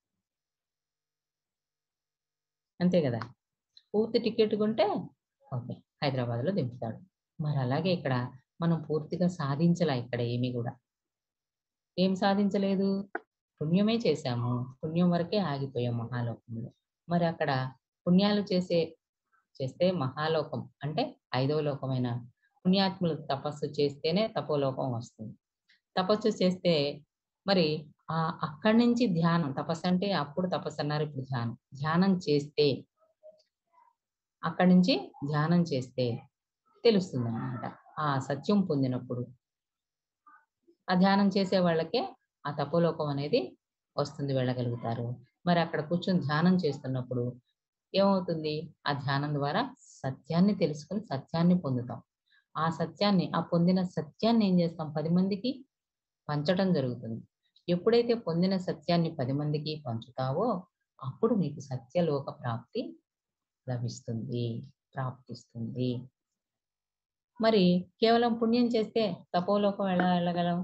అంతే కదా పూర్తి టికెట్ కొంటే ఓకే హైదరాబాద్లో దింపుతాడు మరి అలాగే ఇక్కడ మనం పూర్తిగా సాధించలా ఇక్కడ ఏమీ కూడా ఏం సాధించలేదు పుణ్యమే చేశాము పుణ్యం వరకే ఆగిపోయాం మహాలోకంలో మరి అక్కడ పుణ్యాలు చేసే చేస్తే మహాలోకం అంటే ఐదవ లోకమైన పుణ్యాత్ములు తపస్సు చేస్తేనే తపోలోకం వస్తుంది తపస్సు చేస్తే మరి ఆ అక్కడి నుంచి ధ్యానం తపస్సు అంటే అప్పుడు తపస్సు అన్నారు ఇప్పుడు ధ్యానం ధ్యానం చేస్తే అక్కడి నుంచి ధ్యానం చేస్తే తెలుస్తుంది అన్నమాట ఆ సత్యం పొందినప్పుడు ఆ ధ్యానం చేసే వాళ్ళకే ఆ తపోలోకం అనేది వస్తుంది వెళ్ళగలుగుతారు మరి అక్కడ కూర్చొని ధ్యానం చేస్తున్నప్పుడు ఏమవుతుంది ఆ ధ్యానం ద్వారా సత్యాన్ని తెలుసుకొని సత్యాన్ని పొందుతాం ఆ సత్యాన్ని ఆ పొందిన సత్యాన్ని ఏం చేస్తాం పది మందికి పంచడం జరుగుతుంది ఎప్పుడైతే పొందిన సత్యాన్ని పది మందికి పంచుతావో అప్పుడు నీకు సత్యలోక ప్రాప్తి లభిస్తుంది ప్రాప్తిస్తుంది మరి కేవలం పుణ్యం చేస్తే తపోలోకం ఎలా వెళ్ళగలం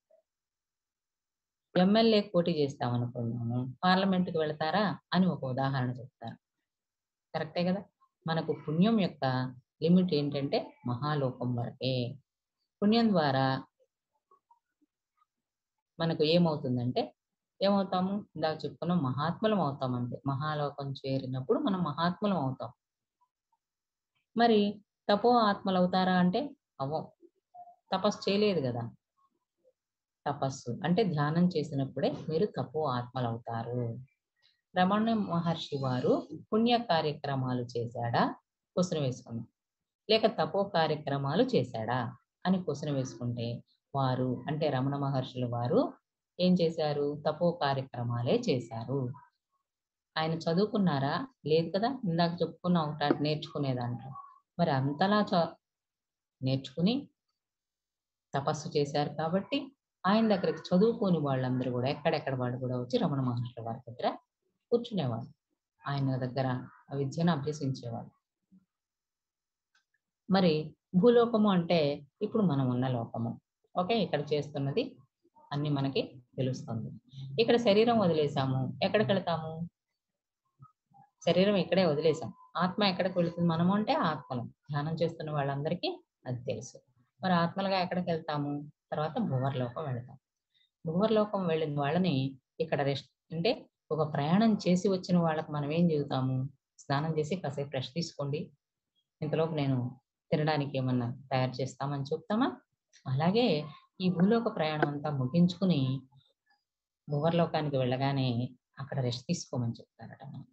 ఎమ్మెల్యే పోటీ చేస్తాం అనుకున్నాము పార్లమెంట్కి వెళతారా అని ఒక ఉదాహరణ చెప్తారు కరెక్టే కదా మనకు పుణ్యం యొక్క లిమిట్ ఏంటంటే మహాలోకం వరకే పుణ్యం ద్వారా మనకు ఏమవుతుందంటే ఏమవుతాము ఇందాక చెప్పుకున్నాం మహాత్ములం అవుతాం అంతే మహాలోకం చేరినప్పుడు మనం మహాత్ములం అవుతాం మరి తపో ఆత్మలు అవుతారా అంటే అవ్వం తపస్సు చేయలేదు కదా తపస్సు అంటే ధ్యానం చేసినప్పుడే మీరు తపో ఆత్మలు అవుతారు రమణ మహర్షి వారు పుణ్య కార్యక్రమాలు చేశాడా క్వశ్చన్ వేసుకున్నాం లేక తపో కార్యక్రమాలు చేశాడా అని క్వశ్చన్ వేసుకుంటే వారు అంటే రమణ మహర్షులు వారు ఏం చేశారు తపో కార్యక్రమాలే చేశారు ఆయన చదువుకున్నారా లేదు కదా ఇందాక చెప్పుకున్నాం ఒకటి నేర్చుకునే దాంట్లో మరి అంతలా చ నేర్చుకుని తపస్సు చేశారు కాబట్టి ఆయన దగ్గరికి చదువుకోని వాళ్ళందరూ కూడా ఎక్కడెక్కడ వాళ్ళు కూడా వచ్చి రమణ మహర్షుల వారి దగ్గర కూర్చునేవాళ్ళు ఆయన దగ్గర ఆ విద్యను అభ్యసించేవాళ్ళు మరి భూలోకము అంటే ఇప్పుడు మనం ఉన్న లోకము ఓకే ఇక్కడ చేస్తున్నది అన్ని మనకి తెలుస్తుంది ఇక్కడ శరీరం వదిలేసాము ఎక్కడికి వెళ్తాము శరీరం ఇక్కడే వదిలేసాం ఆత్మ ఎక్కడికి వెళుతుంది మనము అంటే ఆత్మలం ధ్యానం చేస్తున్న వాళ్ళందరికీ అది తెలుసు మరి ఆత్మలుగా ఎక్కడికి వెళ్తాము తర్వాత భువర్లోకం వెళ్తాం భువర్లోకం వెళ్ళిన వాళ్ళని ఇక్కడ రెస్ట్ అంటే ఒక ప్రయాణం చేసి వచ్చిన వాళ్ళకి మనం ఏం చెబుతాము స్నానం చేసి కాసేపు రెస్ట్ తీసుకోండి ఇంతలోపు నేను తినడానికి ఏమన్నా తయారు చేస్తామని చెప్తామా అలాగే ఈ భూలోక ప్రయాణం అంతా ముగించుకుని భువర్లోకానికి వెళ్ళగానే అక్కడ రెస్ట్ తీసుకోమని చెప్తారట మనం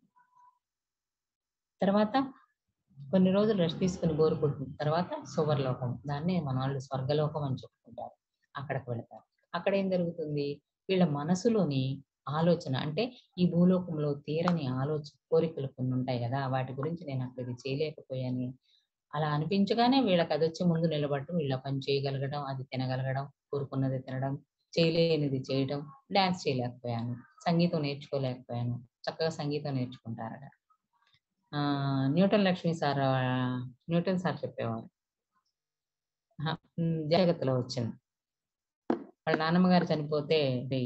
తర్వాత కొన్ని రోజులు రెస్ట్ తీసుకుని బోరు కొట్టిన తర్వాత సువర్లోకం దాన్ని మన వాళ్ళు స్వర్గలోకం అని చెప్పుకుంటారు అక్కడికి వెళతారు అక్కడ ఏం జరుగుతుంది వీళ్ళ మనసులోని ఆలోచన అంటే ఈ భూలోకంలో తీరని ఆలోచన కోరికలు కొన్ని ఉంటాయి కదా వాటి గురించి నేను అక్కడ ఇది చేయలేకపోయాను అలా అనిపించగానే వీళ్ళకి అది వచ్చి ముందు నిలబడటం వీళ్ళ పని చేయగలగడం అది తినగలగడం కోరుకున్నది తినడం చేయలేనిది చేయడం డాన్స్ చేయలేకపోయాను సంగీతం నేర్చుకోలేకపోయాను చక్కగా సంగీతం నేర్చుకుంటారట ఆ న్యూటన్ లక్ష్మి సార్ ఆ, న్యూటన్ సార్ చెప్పేవారు ఆహా, ఉమ్, జగత్తులో వచ్చింది వాళ్ళ నాన్నమ్మ గారు చనిపోతే ఇది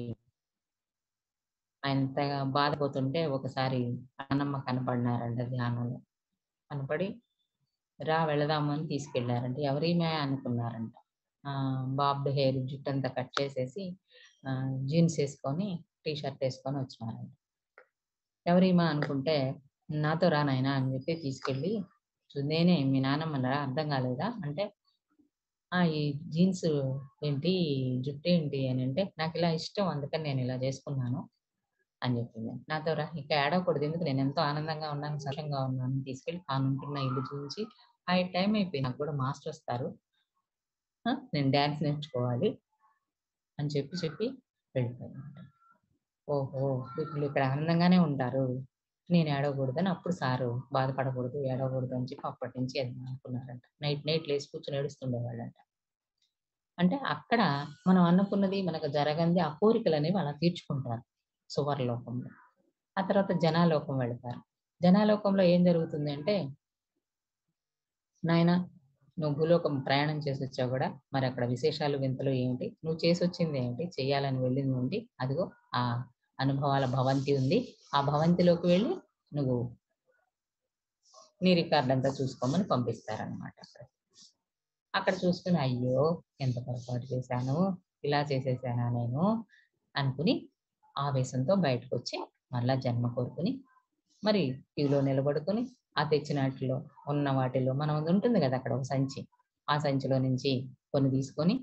ఆయన తెగ బాధపోతుంటే ఒకసారి నాన్నమ్మ కనపడినారంట ధ్యానంలో కనపడి రా వెళదాము అని తీసుకెళ్లారంట ఎవరిమే అనుకున్నారంట ఆ బాబ్డ్ హెయిర్ జుట్టు అంతా కట్ చేసేసి జీన్స్ వేసుకొని టీ షర్ట్ వేసుకొని వచ్చినారంట ఎవరిమా అనుకుంటే నాతో రా నాయనా అని చెప్పి తీసుకెళ్ళి "చూ- నేనే మీ నాన్నమ్మరా అర్థం కాలేదా అంటే ఆ ఈ జీన్స్ ఏంటి ఈ జుట్టు ఏంటి అని అంటే నాకు ఇలా ఇష్టం అందుకని నేను ఇలా చేసుకున్నాను అని చెప్పింది నాతో రా ఇక ఏడవకూడదు ఎందుకు నేను ఎంతో ఆనందంగా ఉన్నాను సంతోషంగా ఉన్నాను తీసుకెళ్ళి తాను ఉంటున్న ఇల్లు చూసి ఆ టైం అయిపోయింది నాకు కూడా మాస్టర్ వస్తారు ఆ, నేను డ్యాన్స్ నేర్చుకోవాలి అని చెప్పి చెప్పి వెళ్ళిపోయాను ఓహో వీళ్ళు ఇక్కడ ఆనందంగానే ఉంటారు నేను ఏడవకూడదని అప్పుడు సారు బాధపడకూడదు ఏడవకూడదు అని చెప్పి అప్పటి నుంచి అది అనుకున్నారంట నైట్ నైట్ లేచి కూర్చొని ఏడుస్తుండేవాళ్ళంట అంటే అక్కడ మనం అనుకున్నది మనకు జరగంది ఆ కోరికలు అనేవి అలా తీర్చుకుంటారు సువర్లోకంలో ఆ తర్వాత జనాలోకం వెళతారు జనాలోకంలో ఏం జరుగుతుంది అంటే నాయన నువ్వు భూలోకం ప్రయాణం చేసి వచ్చావు కూడా మరి అక్కడ విశేషాలు వింతలు ఏమిటి నువ్వు చేసి వచ్చింది ఏమిటి చెయ్యాలని వెళ్ళింది ఉంది అదిగో ఆ అనుభవాల భవంతి ఉంది ఆ భవంతిలోకి వెళ్ళి నువ్వు నీ రికార్డ్ అంతా చూసుకోమని పంపిస్తారనమాట అక్కడ చూసుకుని అయ్యో ఎంత పొరపాటు చేశాను ఇలా చేసేసానా నేను అనుకుని ఆవేశంతో బయటకు వచ్చి మళ్ళా జన్మ కోరుకుని మరి క్యూలో నిలబడుకొని ఆ తెచ్చిన వాటిలో ఉన్న వాటిలో మనం ఉంటుంది కదా అక్కడ ఒక సంచి ఆ సంచిలో నుంచి కొన్ని తీసుకొని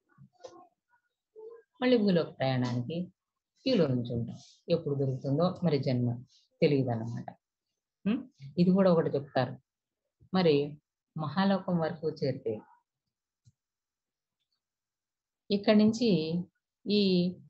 మళ్ళీ భూలోక ప్రయాణానికి క్యూలో నుంచి ఉంటాం ఎప్పుడు దొరుకుతుందో మరి జన్మ తెలియదు అన్నమాట ఉం? ఇది కూడా ఒకటి చెప్తారు మరి మహాలోకం వరకు చేరితే ఇక్కడి నుంచి ఈ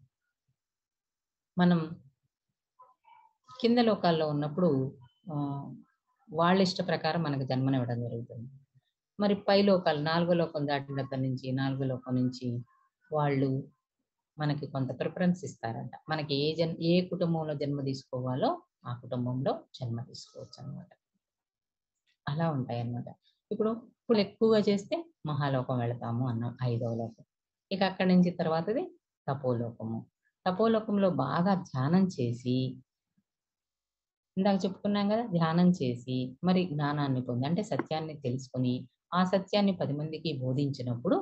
మనం కింద లోకాల్లో ఉన్నప్పుడు ఆ, వాళ్ళ ఇష్ట ప్రకారం మనకు జన్మనివ్వడం జరుగుతుంది మరి పై లోకాలు నాలుగో లోకం దాటిన దగ్గర నుంచి నాలుగో లోకం నుంచి వాళ్ళు మనకి కొంత ప్రిఫరెన్స్ ఇస్తారంట మనకి ఏ జన్ ఏ కుటుంబంలో జన్మ తీసుకోవాలో ఆ కుటుంబంలో జన్మ తీసుకోవచ్చు అన్నమాట అలా ఉంటాయి అన్నమాట ఇప్పుడు ఇప్పుడు ఎక్కువగా చేస్తే మహాలోకం వెళతాము అన్నాం ఐదవ లోకం ఇక అక్కడి నుంచి తర్వాతది తపోలోకము తపోలోకంలో బాగా ధ్యానం చేసి ఇందాక చెప్పుకున్నాం కదా ధ్యానం చేసి మరి జ్ఞానాన్ని పొంది అంటే సత్యాన్ని తెలుసుకొని ఆ సత్యాన్ని పది మందికి బోధించినప్పుడు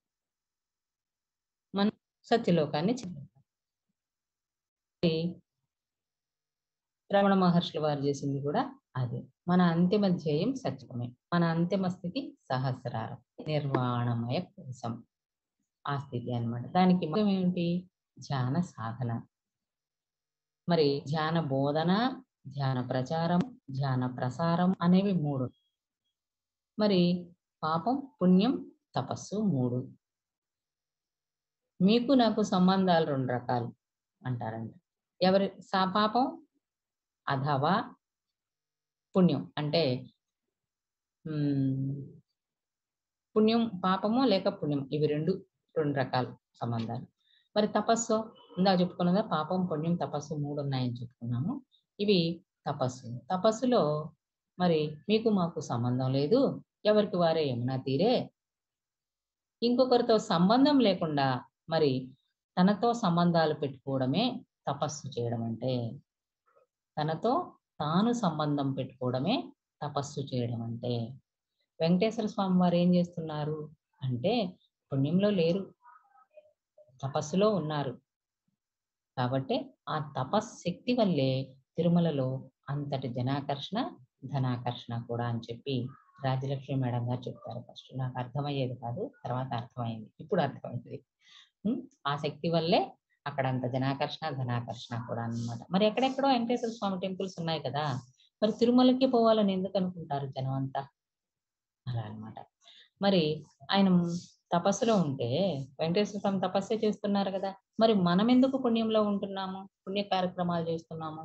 మనం సత్యలోకాన్ని చెందుతాం మరి రమణ మహర్షుల వారు చేసింది కూడా అదే మన అంతిమ ధ్యేయం సత్యమే మన అంతిమ స్థితి సహస్రారం నిర్వాణమయ కోసం ఆ స్థితి అన్నమాట దానికి మొత్తం ఏమిటి ధ్యాన సాధన మరి ధ్యాన బోధన ధ్యాన ప్రచారం ధ్యాన ప్రసారం అనేవి మూడు మరి పాపం పుణ్యం తపస్సు మూడు మీకు నాకు సంబంధాలు రెండు రకాలు అంటారంట ఎవరి సా పాపం అథవా పుణ్యం అంటే ఉమ్, పుణ్యం పాపము లేక పుణ్యం ఇవి రెండు రెండు రకాల సంబంధాలు మరి తపస్సు ఇందాక చెప్పుకున్నదా పాపం పుణ్యం తపస్సు మూడు ఉన్నాయని చెప్పుకున్నాము ఇవి తపస్సు తపస్సులో మరి మీకు మాకు సంబంధం లేదు ఎవరికి వారే యమునా తీరే ఇంకొకరితో సంబంధం లేకుండా మరి తనతో సంబంధాలు పెట్టుకోవడమే తపస్సు చేయడం అంటే తనతో తాను సంబంధం పెట్టుకోవడమే తపస్సు చేయడం అంటే వెంకటేశ్వర స్వామి వారు ఏం చేస్తున్నారు అంటే పుణ్యంలో లేరు తపస్సులో ఉన్నారు కాబట్టి ఆ తపశ్శక్తి వల్లే తిరుమలలో అంతటి జనాకర్షణ ధనాకర్షణ కూడా అని చెప్పి రాజలక్ష్మి మేడం గారు చెప్తారు ఫస్ట్ నాకు అర్థమయ్యేది కాదు తర్వాత అర్థమైంది ఇప్పుడు అర్థమైంది ఉం? ఆ శక్తి వల్లే అక్కడ అంత జనాకర్షణ ధనాకర్షణ కూడా అన్నమాట మరి ఎక్కడెక్కడో వెంకటేశ్వర స్వామి టెంపుల్స్ ఉన్నాయి కదా మరి తిరుమలకి పోవాలని ఎందుకు అనుకుంటారు జనం అంతా అలా అన్నమాట మరి ఆయన తపస్సులో ఉంటే వెంకటేశ్వర స్వామి తపస్సే చేస్తున్నారు కదా మరి మనం ఎందుకు పుణ్యంలో ఉంటున్నాము పుణ్య కార్యక్రమాలు చేస్తున్నాము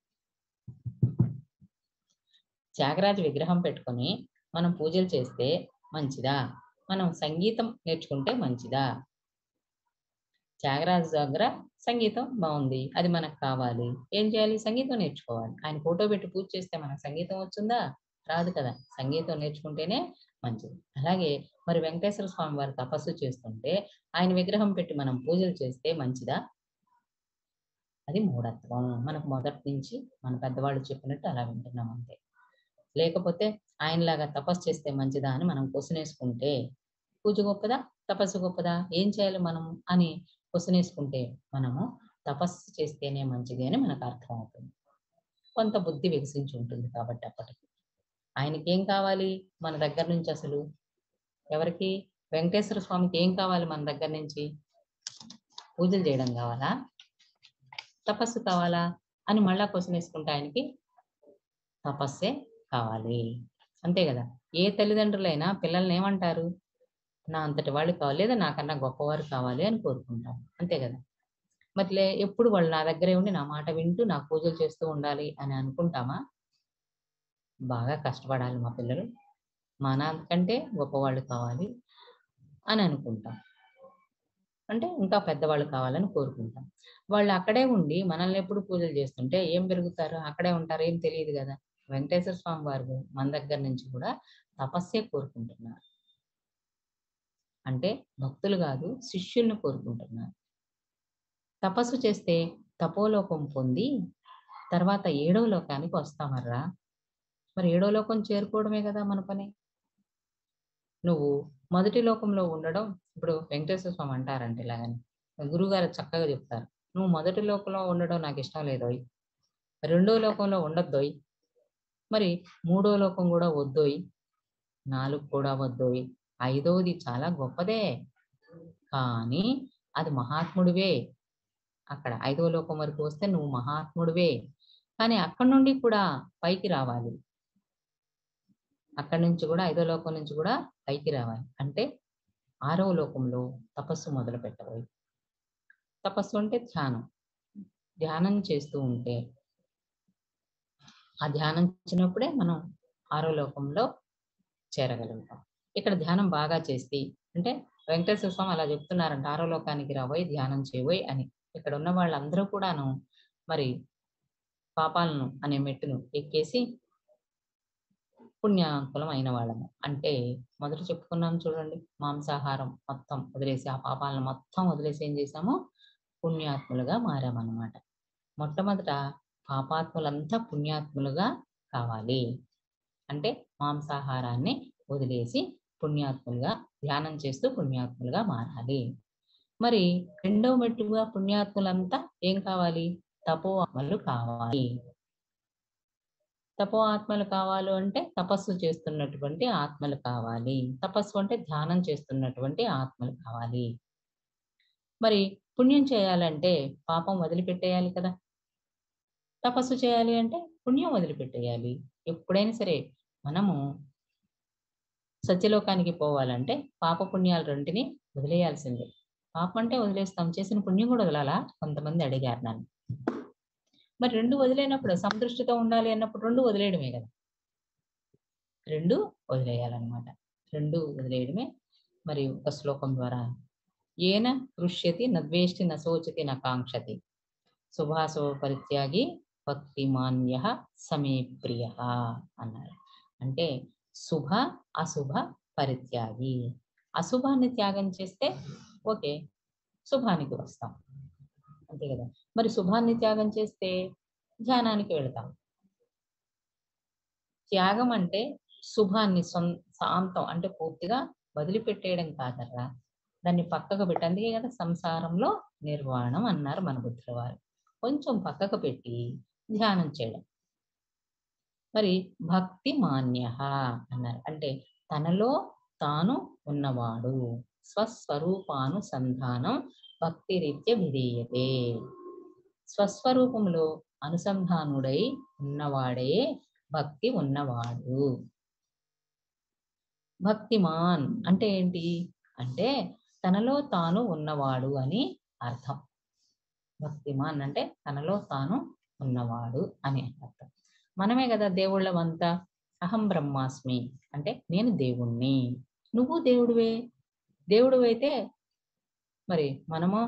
త్యాగరాజు విగ్రహం పెట్టుకొని మనం పూజలు చేస్తే మంచిదా మనం సంగీతం నేర్చుకుంటే మంచిదా త్యాగరాజు దగ్గర సంగీతం బాగుంది అది మనకు కావాలి ఏం చేయాలి సంగీతం నేర్చుకోవాలి ఆయన ఫోటో పెట్టి పూజ చేస్తే మనకు సంగీతం వచ్చిందా రాదు కదా సంగీతం నేర్చుకుంటేనే మంచిది అలాగే మరి వెంకటేశ్వర స్వామి వారు తపస్సు చేస్తుంటే ఆయన విగ్రహం పెట్టి మనం పూజలు చేస్తే మంచిదా అది మూఢత్వం మనకు మొదటి నుంచి మన పెద్దవాళ్ళు చెప్పినట్టు అలా వింటున్నాం అంతే లేకపోతే ఆయనలాగా తపస్సు చేస్తే మంచిదా అని మనం కొసునేసుకుంటే పూజ గొప్పదా తపస్సు గొప్పదా ఏం చేయాలి మనము అని కొసునేసుకుంటే మనము తపస్సు చేస్తేనే మంచిది అని మనకు అర్థం అవుతుంది కొంత బుద్ధి వికసించి ఉంటుంది కాబట్టి అప్పటికి ఆయనకి ఏం కావాలి మన దగ్గర నుంచి అసలు ఎవరికి వెంకటేశ్వర స్వామికి ఏం కావాలి మన దగ్గర నుంచి పూజలు చేయడం కావాలా తపస్సు కావాలా అని మళ్ళా క్వశ్చన్ వేసుకుంటే ఆయనకి తపస్సే కావాలి అంతే కదా ఏ తల్లిదండ్రులైనా పిల్లల్ని ఏమంటారు నా అంతటి వాళ్ళు కావాలి లేదా నాకన్నా గొప్పవారు కావాలి అని కోరుకుంటారు అంతే కదా మరి లే ఎప్పుడు వాళ్ళు నా దగ్గరే ఉండి నా మాట వింటూ నా పూజలు చేస్తూ ఉండాలి అని అనుకుంటామా బాగా కష్టపడాలి మా పిల్లలు మా నాన్నకంటే గొప్పవాళ్ళు కావాలి అని అనుకుంటాం అంటే ఇంకా పెద్దవాళ్ళు కావాలని కోరుకుంటాం వాళ్ళు అక్కడే ఉండి మనల్ని ఎప్పుడు పూజలు చేస్తుంటే ఏం పెరుగుతారు అక్కడే ఉంటారు ఏం తెలియదు కదా వెంకటేశ్వర స్వామి వారు మన దగ్గర నుంచి కూడా తపస్సే కోరుకుంటున్నారు అంటే భక్తులు కాదు శిష్యుల్ని కోరుకుంటున్నారు తపస్సు చేస్తే తపోలోకం పొంది తర్వాత ఏడవ లోకానికి వస్తామర్రా మరి ఏడో లోకం చేరుకోవడమే కదా మన పని నువ్వు మొదటి లోకంలో ఉండడం ఇప్పుడు వెంకటేశ్వర స్వామి అంటారంటే ఇలాగని గురుగారు చక్కగా చెప్తారు నువ్వు మొదటి లోకంలో ఉండడం నాకు ఇష్టం లేదోయ్ రెండో లోకంలో ఉండొద్దోయ్ మరి మూడో లోకం కూడా వద్దోయ్ నాలుగు కూడా వద్దోయ్ ఐదవది చాలా గొప్పదే కానీ అది మహాత్ముడివే అక్కడ ఐదవ లోకం వరకు వస్తే నువ్వు మహాత్ముడివే కానీ అక్కడి నుండి కూడా పైకి రావాలి అక్కడి నుంచి కూడా ఐదో లోకం నుంచి కూడా పైకి రావాలి అంటే ఆరవ లోకంలో తపస్సు మొదలు పెట్టవాలి తపస్సు అంటే ధ్యానం ధ్యానం చేస్తూ ఉంటే ఆ ధ్యానం ఇచ్చినప్పుడే మనం ఆరో లోకంలో చేరగలుగుతాం ఇక్కడ ధ్యానం బాగా చేసి అంటే వెంకటేశ్వర స్వామి అలా చెప్తున్నారంట ఆరో లోకానికి రాబోయి ధ్యానం చేయబోయి అని ఇక్కడ ఉన్న వాళ్ళందరూ కూడాను మరి పాపాలను అనే మెట్టును ఎక్కేసి పుణ్యాకులం అయిన వాళ్ళము అంటే మొదట చెప్పుకున్నాం చూడండి మాంసాహారం మొత్తం వదిలేసి ఆ పాపాలను మొత్తం వదిలేసి ఏం చేసాము పుణ్యాత్ములుగా మారామన్నమాట మొట్టమొదట పాపాత్ములంతా పుణ్యాత్ములుగా కావాలి అంటే మాంసాహారాన్ని వదిలేసి పుణ్యాత్ములుగా ధ్యానం చేస్తూ పుణ్యాత్ములుగా మారాలి మరి రెండవ మెట్టుగా పుణ్యాత్ములంతా ఏం కావాలి తపో ఆత్మలు కావాలి తపో ఆత్మలు కావాలి అంటే తపస్సు చేస్తున్నటువంటి ఆత్మలు కావాలి తపస్సు అంటే ధ్యానం చేస్తున్నటువంటి ఆత్మలు కావాలి మరి పుణ్యం చేయాలంటే పాపం వదిలిపెట్టేయాలి కదా తపస్సు చేయాలి అంటే పుణ్యం వదిలిపెట్టేయాలి ఎప్పుడైనా సరే మనము సత్యలోకానికి పోవాలంటే పాప పుణ్యాలు రెంటిని వదిలేయాల్సిందే పాపం అంటే వదిలేస్తాం చేసిన పుణ్యం కూడా వదలాలా కొంతమంది అడిగారు నన్ను మరి రెండు వదిలేనప్పుడు సంతృష్టితో ఉండాలి అన్నప్పుడు రెండు వదిలేయడమే కదా రెండు వదిలేయాలన్నమాట రెండు వదిలేయడమే మరి ఒక శ్లోకం ద్వారా ఏన కృష్యతి నద్వేష్టి నశోచతి నకాంక్షతి శుభాశో పరిత్యాగి భక్తిమాన్య సమే ప్రియ అన్నారు అంటే శుభ అశుభ పరిత్యాగి అశుభాన్ని త్యాగం చేస్తే ఓకే శుభానికి వస్తాం అంతే కదా మరి శుభాన్ని త్యాగం చేస్తే ధ్యానానికి వెళతాం త్యాగం అంటే శుభాన్ని సొం శాంతం అంటే పూర్తిగా వదిలిపెట్టేయడం కాదర్రా దాన్ని పక్కకు పెట్టి అందుకే కదా సంసారంలో నిర్వాణం అన్నారు మన బుద్ధుల వారు కొంచెం పక్కకు పెట్టి ధ్యానం చేయడం మరి భక్తి మాన్య అన్నారు అంటే తనలో తాను ఉన్నవాడు స్వస్వరూపానుసంధానం భక్తి రీత్య విధేయతే స్వస్వరూపంలో అనుసంధానుడై ఉన్నవాడే భక్తి ఉన్నవాడు భక్తిమాన్ అంటే ఏంటి అంటే తనలో తాను ఉన్నవాడు అని అర్థం భక్తిమాన్ అంటే తనలో తాను ఉన్నవాడు అని అర్థం మనమే కదా దేవుళ్ళమంతా అహం బ్రహ్మాస్మి అంటే నేను దేవుణ్ణి నువ్వు దేవుడివే దేవుడు అయితే మరి మనము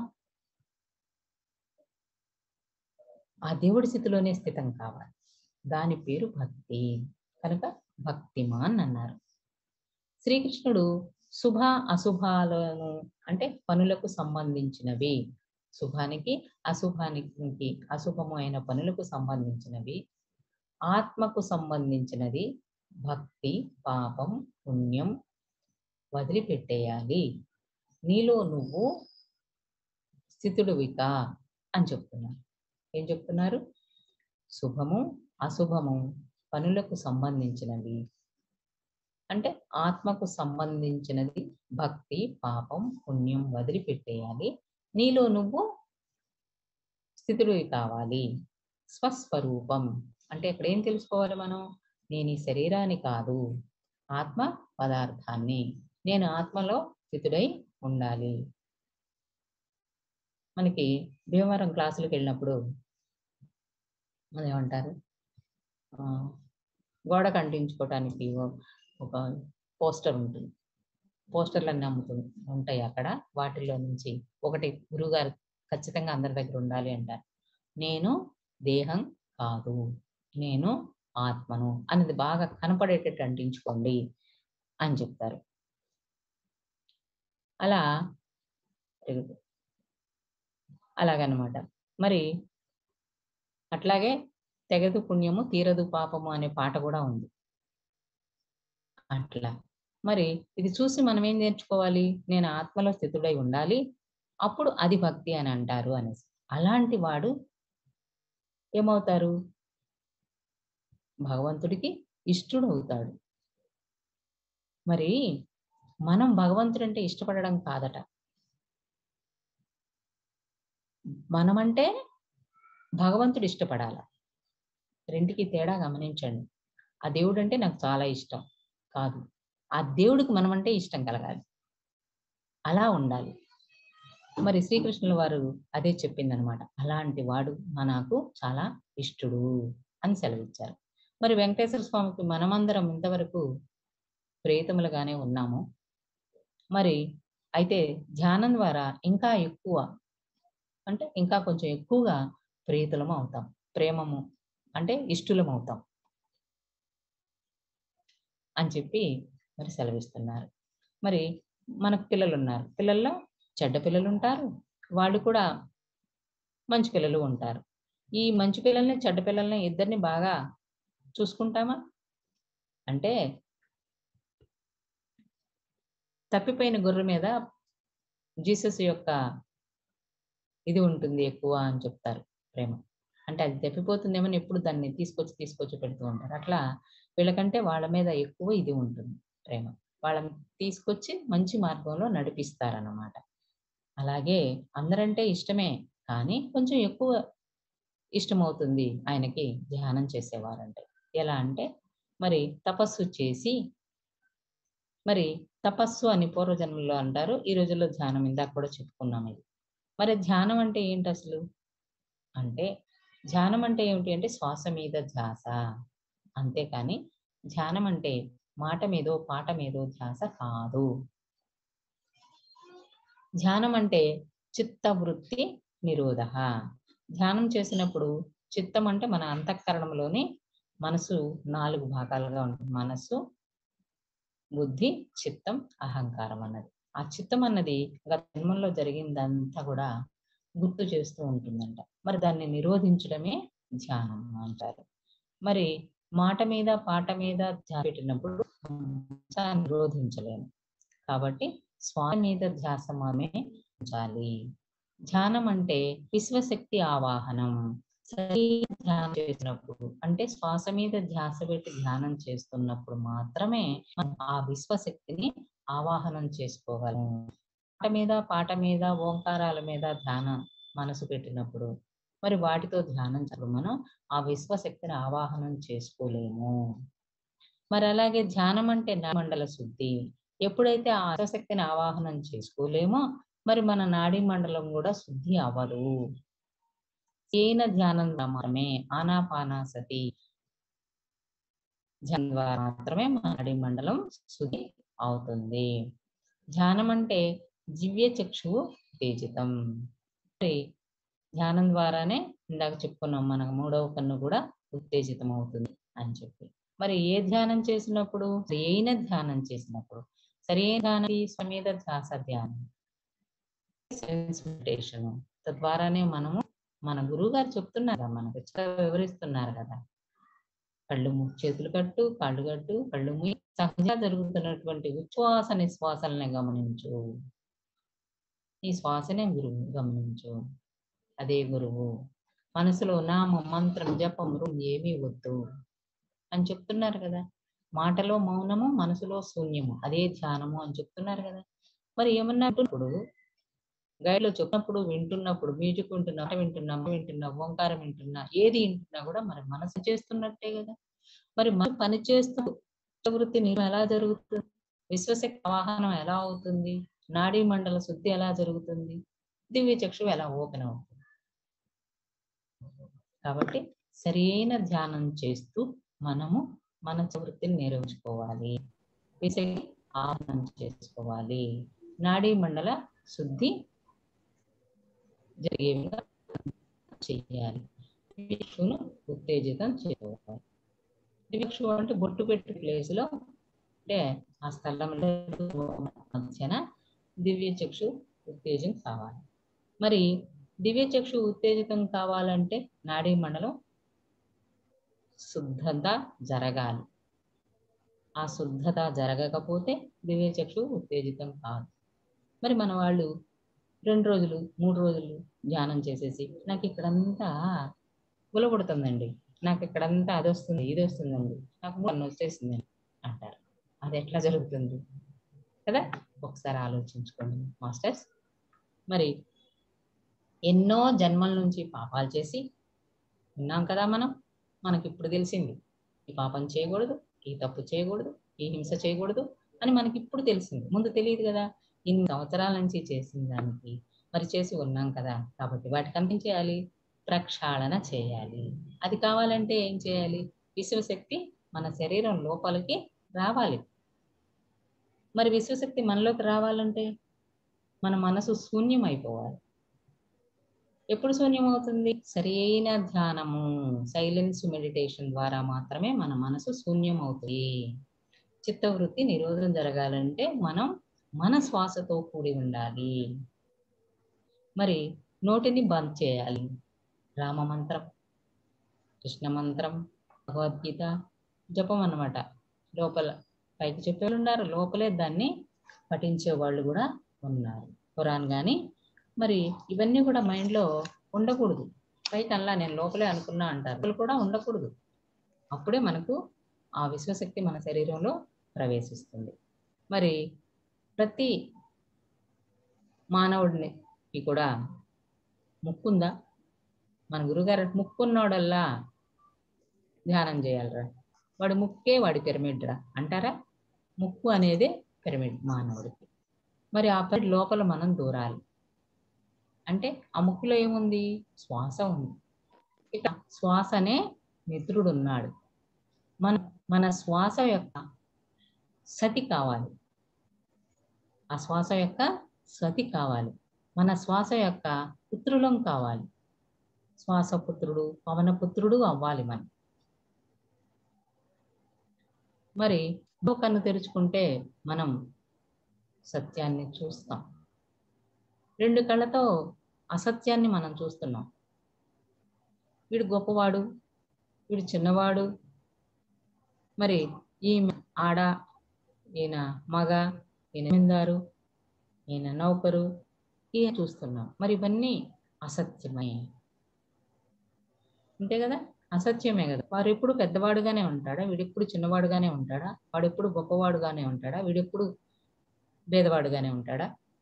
ఆ దేవుడి స్థితిలోనే స్థితం కావాలి దాని పేరు భక్తి కనుక భక్తిమాన్ అన్నారు శ్రీకృష్ణుడు శుభ అశుభాలను అంటే పనులకు సంబంధించినవి శుభానికి అశుభానికి అశుభము అయిన పనులకు సంబంధించినవి ఆత్మకు సంబంధించినది భక్తి పాపం పుణ్యం వదిలిపెట్టేయాలి నీలో నువ్వు స్థితుడువికా అని చెప్తున్నారు ఏం చెప్తున్నారు శుభము అశుభము పనులకు సంబంధించినవి అంటే ఆత్మకు సంబంధించినది భక్తి పాపం పుణ్యం వదిలిపెట్టేయాలి నీలో నువ్వు స్థితుడివి కావాలి స్వస్వరూపం అంటే ఇక్కడ ఏం తెలుసుకోవాలి మనం నేను ఈ శరీరాన్ని కాదు ఆత్మ పదార్థాన్ని నేను ఆత్మలో స్థితుడై ఉండాలి మనకి భీమవరం క్లాసులకు వెళ్ళినప్పుడు అదేమంటారు ఆ, గోడకు అంటించుకోవటానికి ఓ- ఒక పోస్టర్ ఉంటుంది పోస్టర్లు అన్నీ అమ్ముతుంది ఉంటాయి అక్కడ వాటిల్లో నుంచి ఒకటి గురుగారు ఖచ్చితంగా అందరి దగ్గర ఉండాలి అంటారు నేను దేహం కాదు నేను ఆత్మను అనేది బాగా కనపడేటట్టు అంటించుకోండి అని చెప్తారు అలా అలాగనమాట మరి అట్లాగే తెగదు పుణ్యము తీరదు పాపము అనే పాట కూడా ఉంది అట్లా మరి ఇది చూసి మనం ఏం నేర్చుకోవాలి నేను ఆత్మలో స్థితుడై ఉండాలి అప్పుడు అది భక్తి అని అంటారు అనేసి అలాంటి వాడు ఏమవుతారు భగవంతుడికి ఇష్టడు అవుతాడు మరి మనం భగవంతుడంటే ఇష్టపడడం కాదట మనమంటే భగవంతుడు ఇష్టపడాల రెండుకి తేడా గమనించండి ఆ దేవుడు అంటే నాకు చాలా ఇష్టం కాదు ఆ దేవుడికి మనమంటే ఇష్టం కలగాలి అలా ఉండాలి మరి శ్రీకృష్ణుల వారు అదే చెప్పిందనమాట అలాంటి వాడు మనకు చాలా ఇష్టడు అని సెలవిచ్చారు మరి వెంకటేశ్వర స్వామికి మనమందరం ఇంతవరకు ప్రేతములుగానే ఉన్నాము మరి అయితే ధ్యానం ద్వారా ఇంకా ఎక్కువ అంటే ఇంకా కొంచెం ఎక్కువగా ప్రీతులం అవుతాం ప్రేమము అంటే ఇష్టలం అవుతాం అని చెప్పి మరి సెలవిస్తున్నారు మరి మనకు పిల్లలు ఉన్నారు పిల్లల్లో చెడ్డ పిల్లలు ఉంటారు వాళ్ళు కూడా మంచి పిల్లలు ఉంటారు ఈ మంచి పిల్లల్ని చెడ్డ పిల్లల్ని ఇద్దరిని బాగా చూసుకుంటామా అంటే తప్పిపోయిన గొర్రె మీద జీసస్ యొక్క ఇది ఉంటుంది ఎక్కువ అని చెప్తారు ప్రేమ అంటే అది తప్పిపోతుందేమని ఎప్పుడు దాన్ని తీసుకొచ్చి తీసుకొచ్చి పెడుతూ ఉంటారు అట్లా వీళ్ళకంటే వాళ్ళ మీద ఎక్కువ ఇది ఉంటుంది ప్రేమ వాళ్ళని తీసుకొచ్చి మంచి మార్గంలో నడిపిస్తారన్నమాట అలాగే అందరంటే ఇష్టమే కానీ కొంచెం ఎక్కువ ఇష్టమవుతుంది ఆయనకి ధ్యానం చేసేవారంటే ఎలా అంటే మరి తపస్సు చేసి మరి తపస్సు అని పూర్వజన్మలో అంటారు ఈ రోజుల్లో ధ్యానం ఇందాక కూడా చెప్పుకున్నాం ఇది మరి ధ్యానం అంటే ఏంటి అసలు అంటే ధ్యానం అంటే ఏమిటి అంటే శ్వాస మీద ధ్యాస అంతేకాని ధ్యానం అంటే మాట మీదో పాట మీదో ధ్యాస కాదు ధ్యానం అంటే చిత్తవృత్తి నిరోధ ధ్యానం చేసినప్పుడు చిత్తం అంటే మన అంతఃకరణంలోని మనసు నాలుగు భాగాలుగా ఉంటుంది మనసు బుద్ధి చిత్తం అహంకారం అన్నది ఆ చిత్తం అన్నది గత జన్మంలో జరిగిందంతా కూడా గుర్తు చేస్తూ ఉంటుందంట మరి దాన్ని నిరోధించడమే ధ్యానం అంటారు మరి మాట మీద పాట మీద ధ్యాస పెట్టినప్పుడు నిరోధించలేము కాబట్టి స్వామి మీద ధ్యాస మాత్రమే ఉంచాలి ధ్యానం అంటే విశ్వశక్తి ఆవాహనం ధ్యానం చేసినప్పుడు అంటే శ్వాస మీద ధ్యాస పెట్టి ధ్యానం చేస్తున్నప్పుడు మాత్రమే మనం ఆ విశ్వశక్తిని ఆవాహనం చేసుకోగలము పాట మీద పాట మీద ఓంకారాల మీద ధ్యానం మనసు పెట్టినప్పుడు మరి వాటితో ధ్యానం చేయడం మనం ఆ విశ్వశక్తిని ఆవాహనం చేసుకోలేము మరి అలాగే ధ్యానం అంటే మండల శుద్ధి ఎప్పుడైతే ఆ విశ్వశక్తిని ఆవాహనం చేసుకోలేమో మరి మన నాడీ మండలం కూడా శుద్ధి అవ్వదు ఏన ధ్యానం మాత్రమే ఆనాపానాసతి ధ్యానం ద్వారా మాత్రమే మన నాడీ మండలం శుద్ధి అవుతుంది ధ్యానం అంటే దివ్య చక్షువు ఉత్తేజితం మరి ధ్యానం ద్వారానే ఇందాక చెప్పుకున్నాం మన మూడవ కన్ను కూడా ఉత్తేజితం అవుతుంది అని చెప్పి మరి ఏ ధ్యానం చేసినప్పుడు సరైన ధ్యానం చేసినప్పుడు సరైన ధ్యానం స్వమీద ధ్యాస ధ్యానం మెడిటేషన్ తద్వారానే మనము మన గురువు గారు చెప్తున్నారు కదా మనకు చక్కగా వివరిస్తున్నారు కదా కళ్ళు ము- చేతులు కట్టు కాళ్ళు కట్టు కళ్ళు మూయి సహజంగా జరుగుతున్నటువంటి ఉచ్ఛ్వాస నిశ్వాసాలని గమనించు ఈ శ్వాసనే గురువు గమనించు అదే గురువు మనసులో నామం మంత్రం జపం రూమ్ ఏమీ వద్దు అని చెప్తున్నారు కదా మాటలో మౌనము మనసులో శూన్యము అదే ధ్యానము అని చెప్తున్నారు కదా మరి ఏమన్నా ఇప్పుడు గైడ్లో చెప్పినప్పుడు వింటున్నప్పుడు మ్యూజిక్ వింటున్నా పాట వింటున్నా మాట వింటున్నా ఓంకారం వింటున్నా ఏది వింటున్నా కూడా మరి మనసు చేస్తున్నట్టే కదా మరి మన పని చేస్తూ వృత్తి నీరు ఎలా జరుగుతుంది విశ్వశక్తి ఆవాహనం ఎలా అవుతుంది నాడీ మండల శుద్ధి ఎలా జరుగుతుంది దివ్య చక్షు ఎలా ఓపెన్ అవుతుంది కాబట్టి సరైన ధ్యానం చేస్తూ మనము మన వృత్తిని నిర్వహించుకోవాలి విశక్తి ఆహ్వానం చేసుకోవాలి నాడీ మండల శుద్ధి జరిగే విధంగా చేయాలి విష్ణును ఉత్తేజితం చేసుకోవాలి దివ్యచక్షు అంటే బొట్టు పెట్టి ప్లేస్ లో అంటే ఆ స్థలంలో మధ్యన దివ్య చక్షు ఉత్తేజం కావాలి మరి దివ్య చక్షు ఉత్తేజితం కావాలంటే నాడీ మండలం శుద్ధత జరగాలి ఆ శుద్ధత జరగకపోతే దివ్య చక్షు ఉత్తేజితం కాదు మరి మన వాళ్ళు రెండు రోజులు మూడు రోజులు ధ్యానం చేసేసి నాకు ఇక్కడంతా గులగొడుతుందండి నాకు ఇక్కడంతా అది వస్తుంది ఇది వస్తుందండి నాకు మొన్న వచ్చేసిందండి అంటారు అది ఎట్లా జరుగుతుంది కదా ఒకసారి ఆలోచించుకోండి మాస్టర్స్ మరి ఎన్నో జన్మల నుంచి పాపాలు చేసి ఉన్నాం కదా మనం మనకి ఇప్పుడు తెలిసింది ఈ పాపం చేయకూడదు ఈ తప్పు చేయకూడదు ఈ హింస చేయకూడదు అని మనకి ఇప్పుడు తెలిసింది ముందు తెలియదు కదా ఇన్ని సంవత్సరాల నుంచి చేసిన దానికి మరి చేసి ఉన్నాం కదా కాబట్టి వాటికి అంతం చేయాలి ప్రక్షాళన చేయాలి అది కావాలంటే ఏం చేయాలి విశ్వశక్తి మన శరీరం లోపలికి రావాలి మరి విశ్వశక్తి మనలోకి రావాలంటే మన మనసు శూన్యం అయిపోవాలి ఎప్పుడు శూన్యం అవుతుంది సరైన ధ్యానము సైలెన్స్ మెడిటేషన్ ద్వారా మాత్రమే మన మనసు శూన్యం అవుతుంది చిత్తవృత్తి నిరోధం జరగాలంటే మనం మన శ్వాసతో కూడి ఉండాలి మరి నోటిని బంద్ చేయాలి రామ మంత్రం కృష్ణ మంత్రం భగవద్గీత జపం అన్నమాట లోపల పైకి చెప్పేవాళ్ళు ఉన్నారు లోపలే దాన్ని పఠించే వాళ్ళు కూడా ఉన్నారు ఖురాన్ కానీ మరి ఇవన్నీ కూడా మైండ్లో ఉండకూడదు పైకి అలా నేను లోపలే అనుకున్నా అంటారు అసలు కూడా ఉండకూడదు అప్పుడే మనకు ఆ విశ్వశక్తి మన శరీరంలో ప్రవేశిస్తుంది మరి ప్రతి మానవుడికి కూడా ముక్కుందా మన గురుగారు ముక్కున్నోడల్లా ధ్యానం చేయాలరా వాడి ముక్కే వాడి పిరమిడ్ రా అంటారా ముక్కు అనేది పిరమిడ్ మానవుడికి మరి ఆ పిరమిడ్ లోపల మనం దూరాలి అంటే ఆ ముక్కులో ఏముంది శ్వాస ఉంది ఇక శ్వాసనే మిత్రుడు ఉన్నాడు మన మన శ్వాస యొక్క సతి కావాలి ఆ శ్వాస యొక్క సతి కావాలి మన శ్వాస యొక్క పుత్రులం కావాలి శ్వాసపుత్రుడు పవనపుత్రుడు అవ్వాలి మనం మరి ఇంకో కన్ను తెరుచుకుంటే మనం సత్యాన్ని చూస్తాం రెండు కళ్ళతో అసత్యాన్ని మనం చూస్తున్నాం వీడు గొప్పవాడు వీడు చిన్నవాడు మరి ఈ ఆడ ఈయన మగ ఈయన జమీందారు ఈయన నౌకరు ఈయన చూస్తున్నాం మరి ఇవన్నీ అసత్యమే అంతే కదా అసత్యమే కదా వారు ఎప్పుడు పెద్దవాడుగానే ఉంటాడా వీడెప్పుడు చిన్నవాడుగానే ఉంటాడా వాడెప్పుడు గొప్పవాడుగానే ఉంటాడా వీడెప్పుడు భేదవాడుగానే ఉంటాడా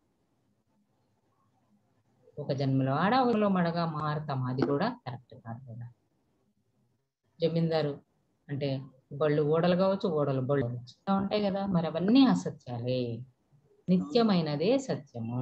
ఒక జన్మలో ఆడ ఒకలో మడగా మారుతాం అది కూడా కరెక్ట్ కాదు కదా జమీందారు అంటే బళ్ళు ఓడలు కావచ్చు ఓడలు బళ్ళు కావచ్చు ఇలా ఉంటాయి కదా మరి అవన్నీ అసత్యాలే నిత్యమైనదే సత్యము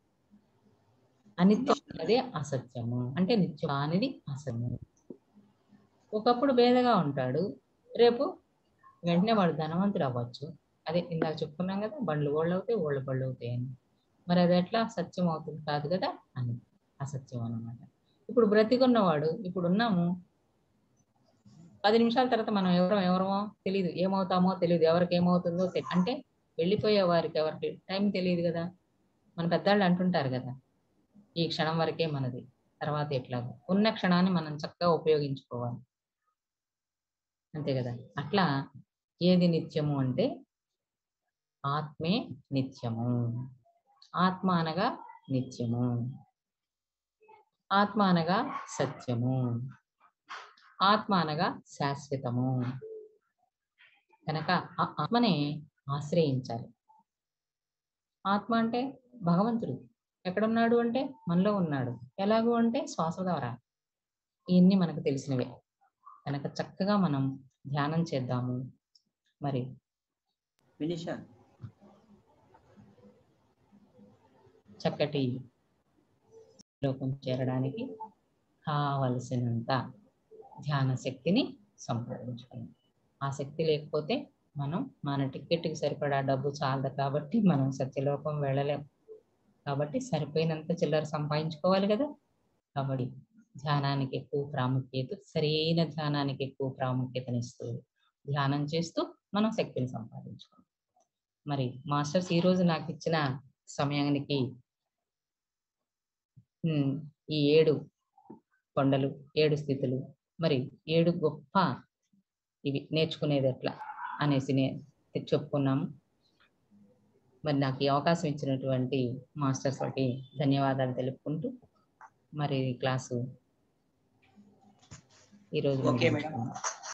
అనిత్యమైనదే అసత్యము అంటే నిత్యం అనేది అసత్యము ఒకప్పుడు భేదగా ఉంటాడు రేపు వెంటనే వాడు ధనవంతుడు అవ్వచ్చు అదే ఇందాక చెప్పుకున్నాం కదా బండ్లు ఓళ్ళు అవుతాయి ఓళ్ళు బళ్ళు అవుతాయి అని మరి అది ఎట్లా సత్యం అవుతుంది కాదు కదా అని అసత్యం అన్నమాట ఇప్పుడు బ్రతికున్నవాడు ఇప్పుడు ఉన్నాము పది నిమిషాల తర్వాత మనం ఎవరో ఎవరమో తెలియదు ఏమవుతామో తెలియదు ఎవరికి ఏమవుతుందో తెలియదు అంటే వెళ్ళిపోయే వారికి ఎవరికి టైం తెలియదు కదా మన పెద్దవాళ్ళు అంటుంటారు కదా ఈ క్షణం వరకే మనది తర్వాత ఎట్లా ఉన్న క్షణాన్ని మనం చక్కగా ఉపయోగించుకోవాలి అంతే కదా అట్లా ఏది నిత్యము అంటే ఆత్మే నిత్యము ఆత్మ అనగా నిత్యము ఆత్మ అనగా సత్యము ఆత్మ అనగా శాశ్వతము కనుక ఆ ఆత్మనే ఆశ్రయించాలి ఆత్మ అంటే భగవంతుడు ఎక్కడున్నాడు అంటే మనలో ఉన్నాడు ఎలాగూ అంటే శ్వాస ద్వారా ఇవన్నీ మనకు తెలిసినవే కనుక చక్కగా మనం ధ్యానం చేద్దాము మరి వినిషా చక్కటి లోకం చేరడానికి కావలసినంత ధ్యాన శక్తిని సంపాదించుకున్నాం ఆ శక్తి లేకపోతే మనం మన టికెట్కి సరిపడా డబ్బు చాలదు కాబట్టి మనం సత్యలోకం వెళ్ళలేం కాబట్టి సరిపోయినంత చిల్లర సంపాదించుకోవాలి కదా కాబట్టి ధ్యానానికి ఎక్కువ ప్రాముఖ్యత సరైన ధ్యానానికి ఎక్కువ ప్రాముఖ్యతనిస్తూ ధ్యానం చేస్తూ మనం శక్తిని సంపాదించుకోవాలి మరి మాస్టర్స్ ఈ రోజు నాకు ఇచ్చిన సమయానికి ఉమ్, ఈ ఏడు కొండలు ఏడు స్థితులు మరి ఏడు గొప్ప ఇవి నేర్చుకునేది ఎట్లా అనేసి నే చెప్పుకున్నాము మరి నాకు ఈ అవకాశం ఇచ్చినటువంటి మాస్టర్స్ వాటి ధన్యవాదాలు తెలుపుకుంటూ మరి ఈ క్లాసు ఈరోజు ఓకే మేడం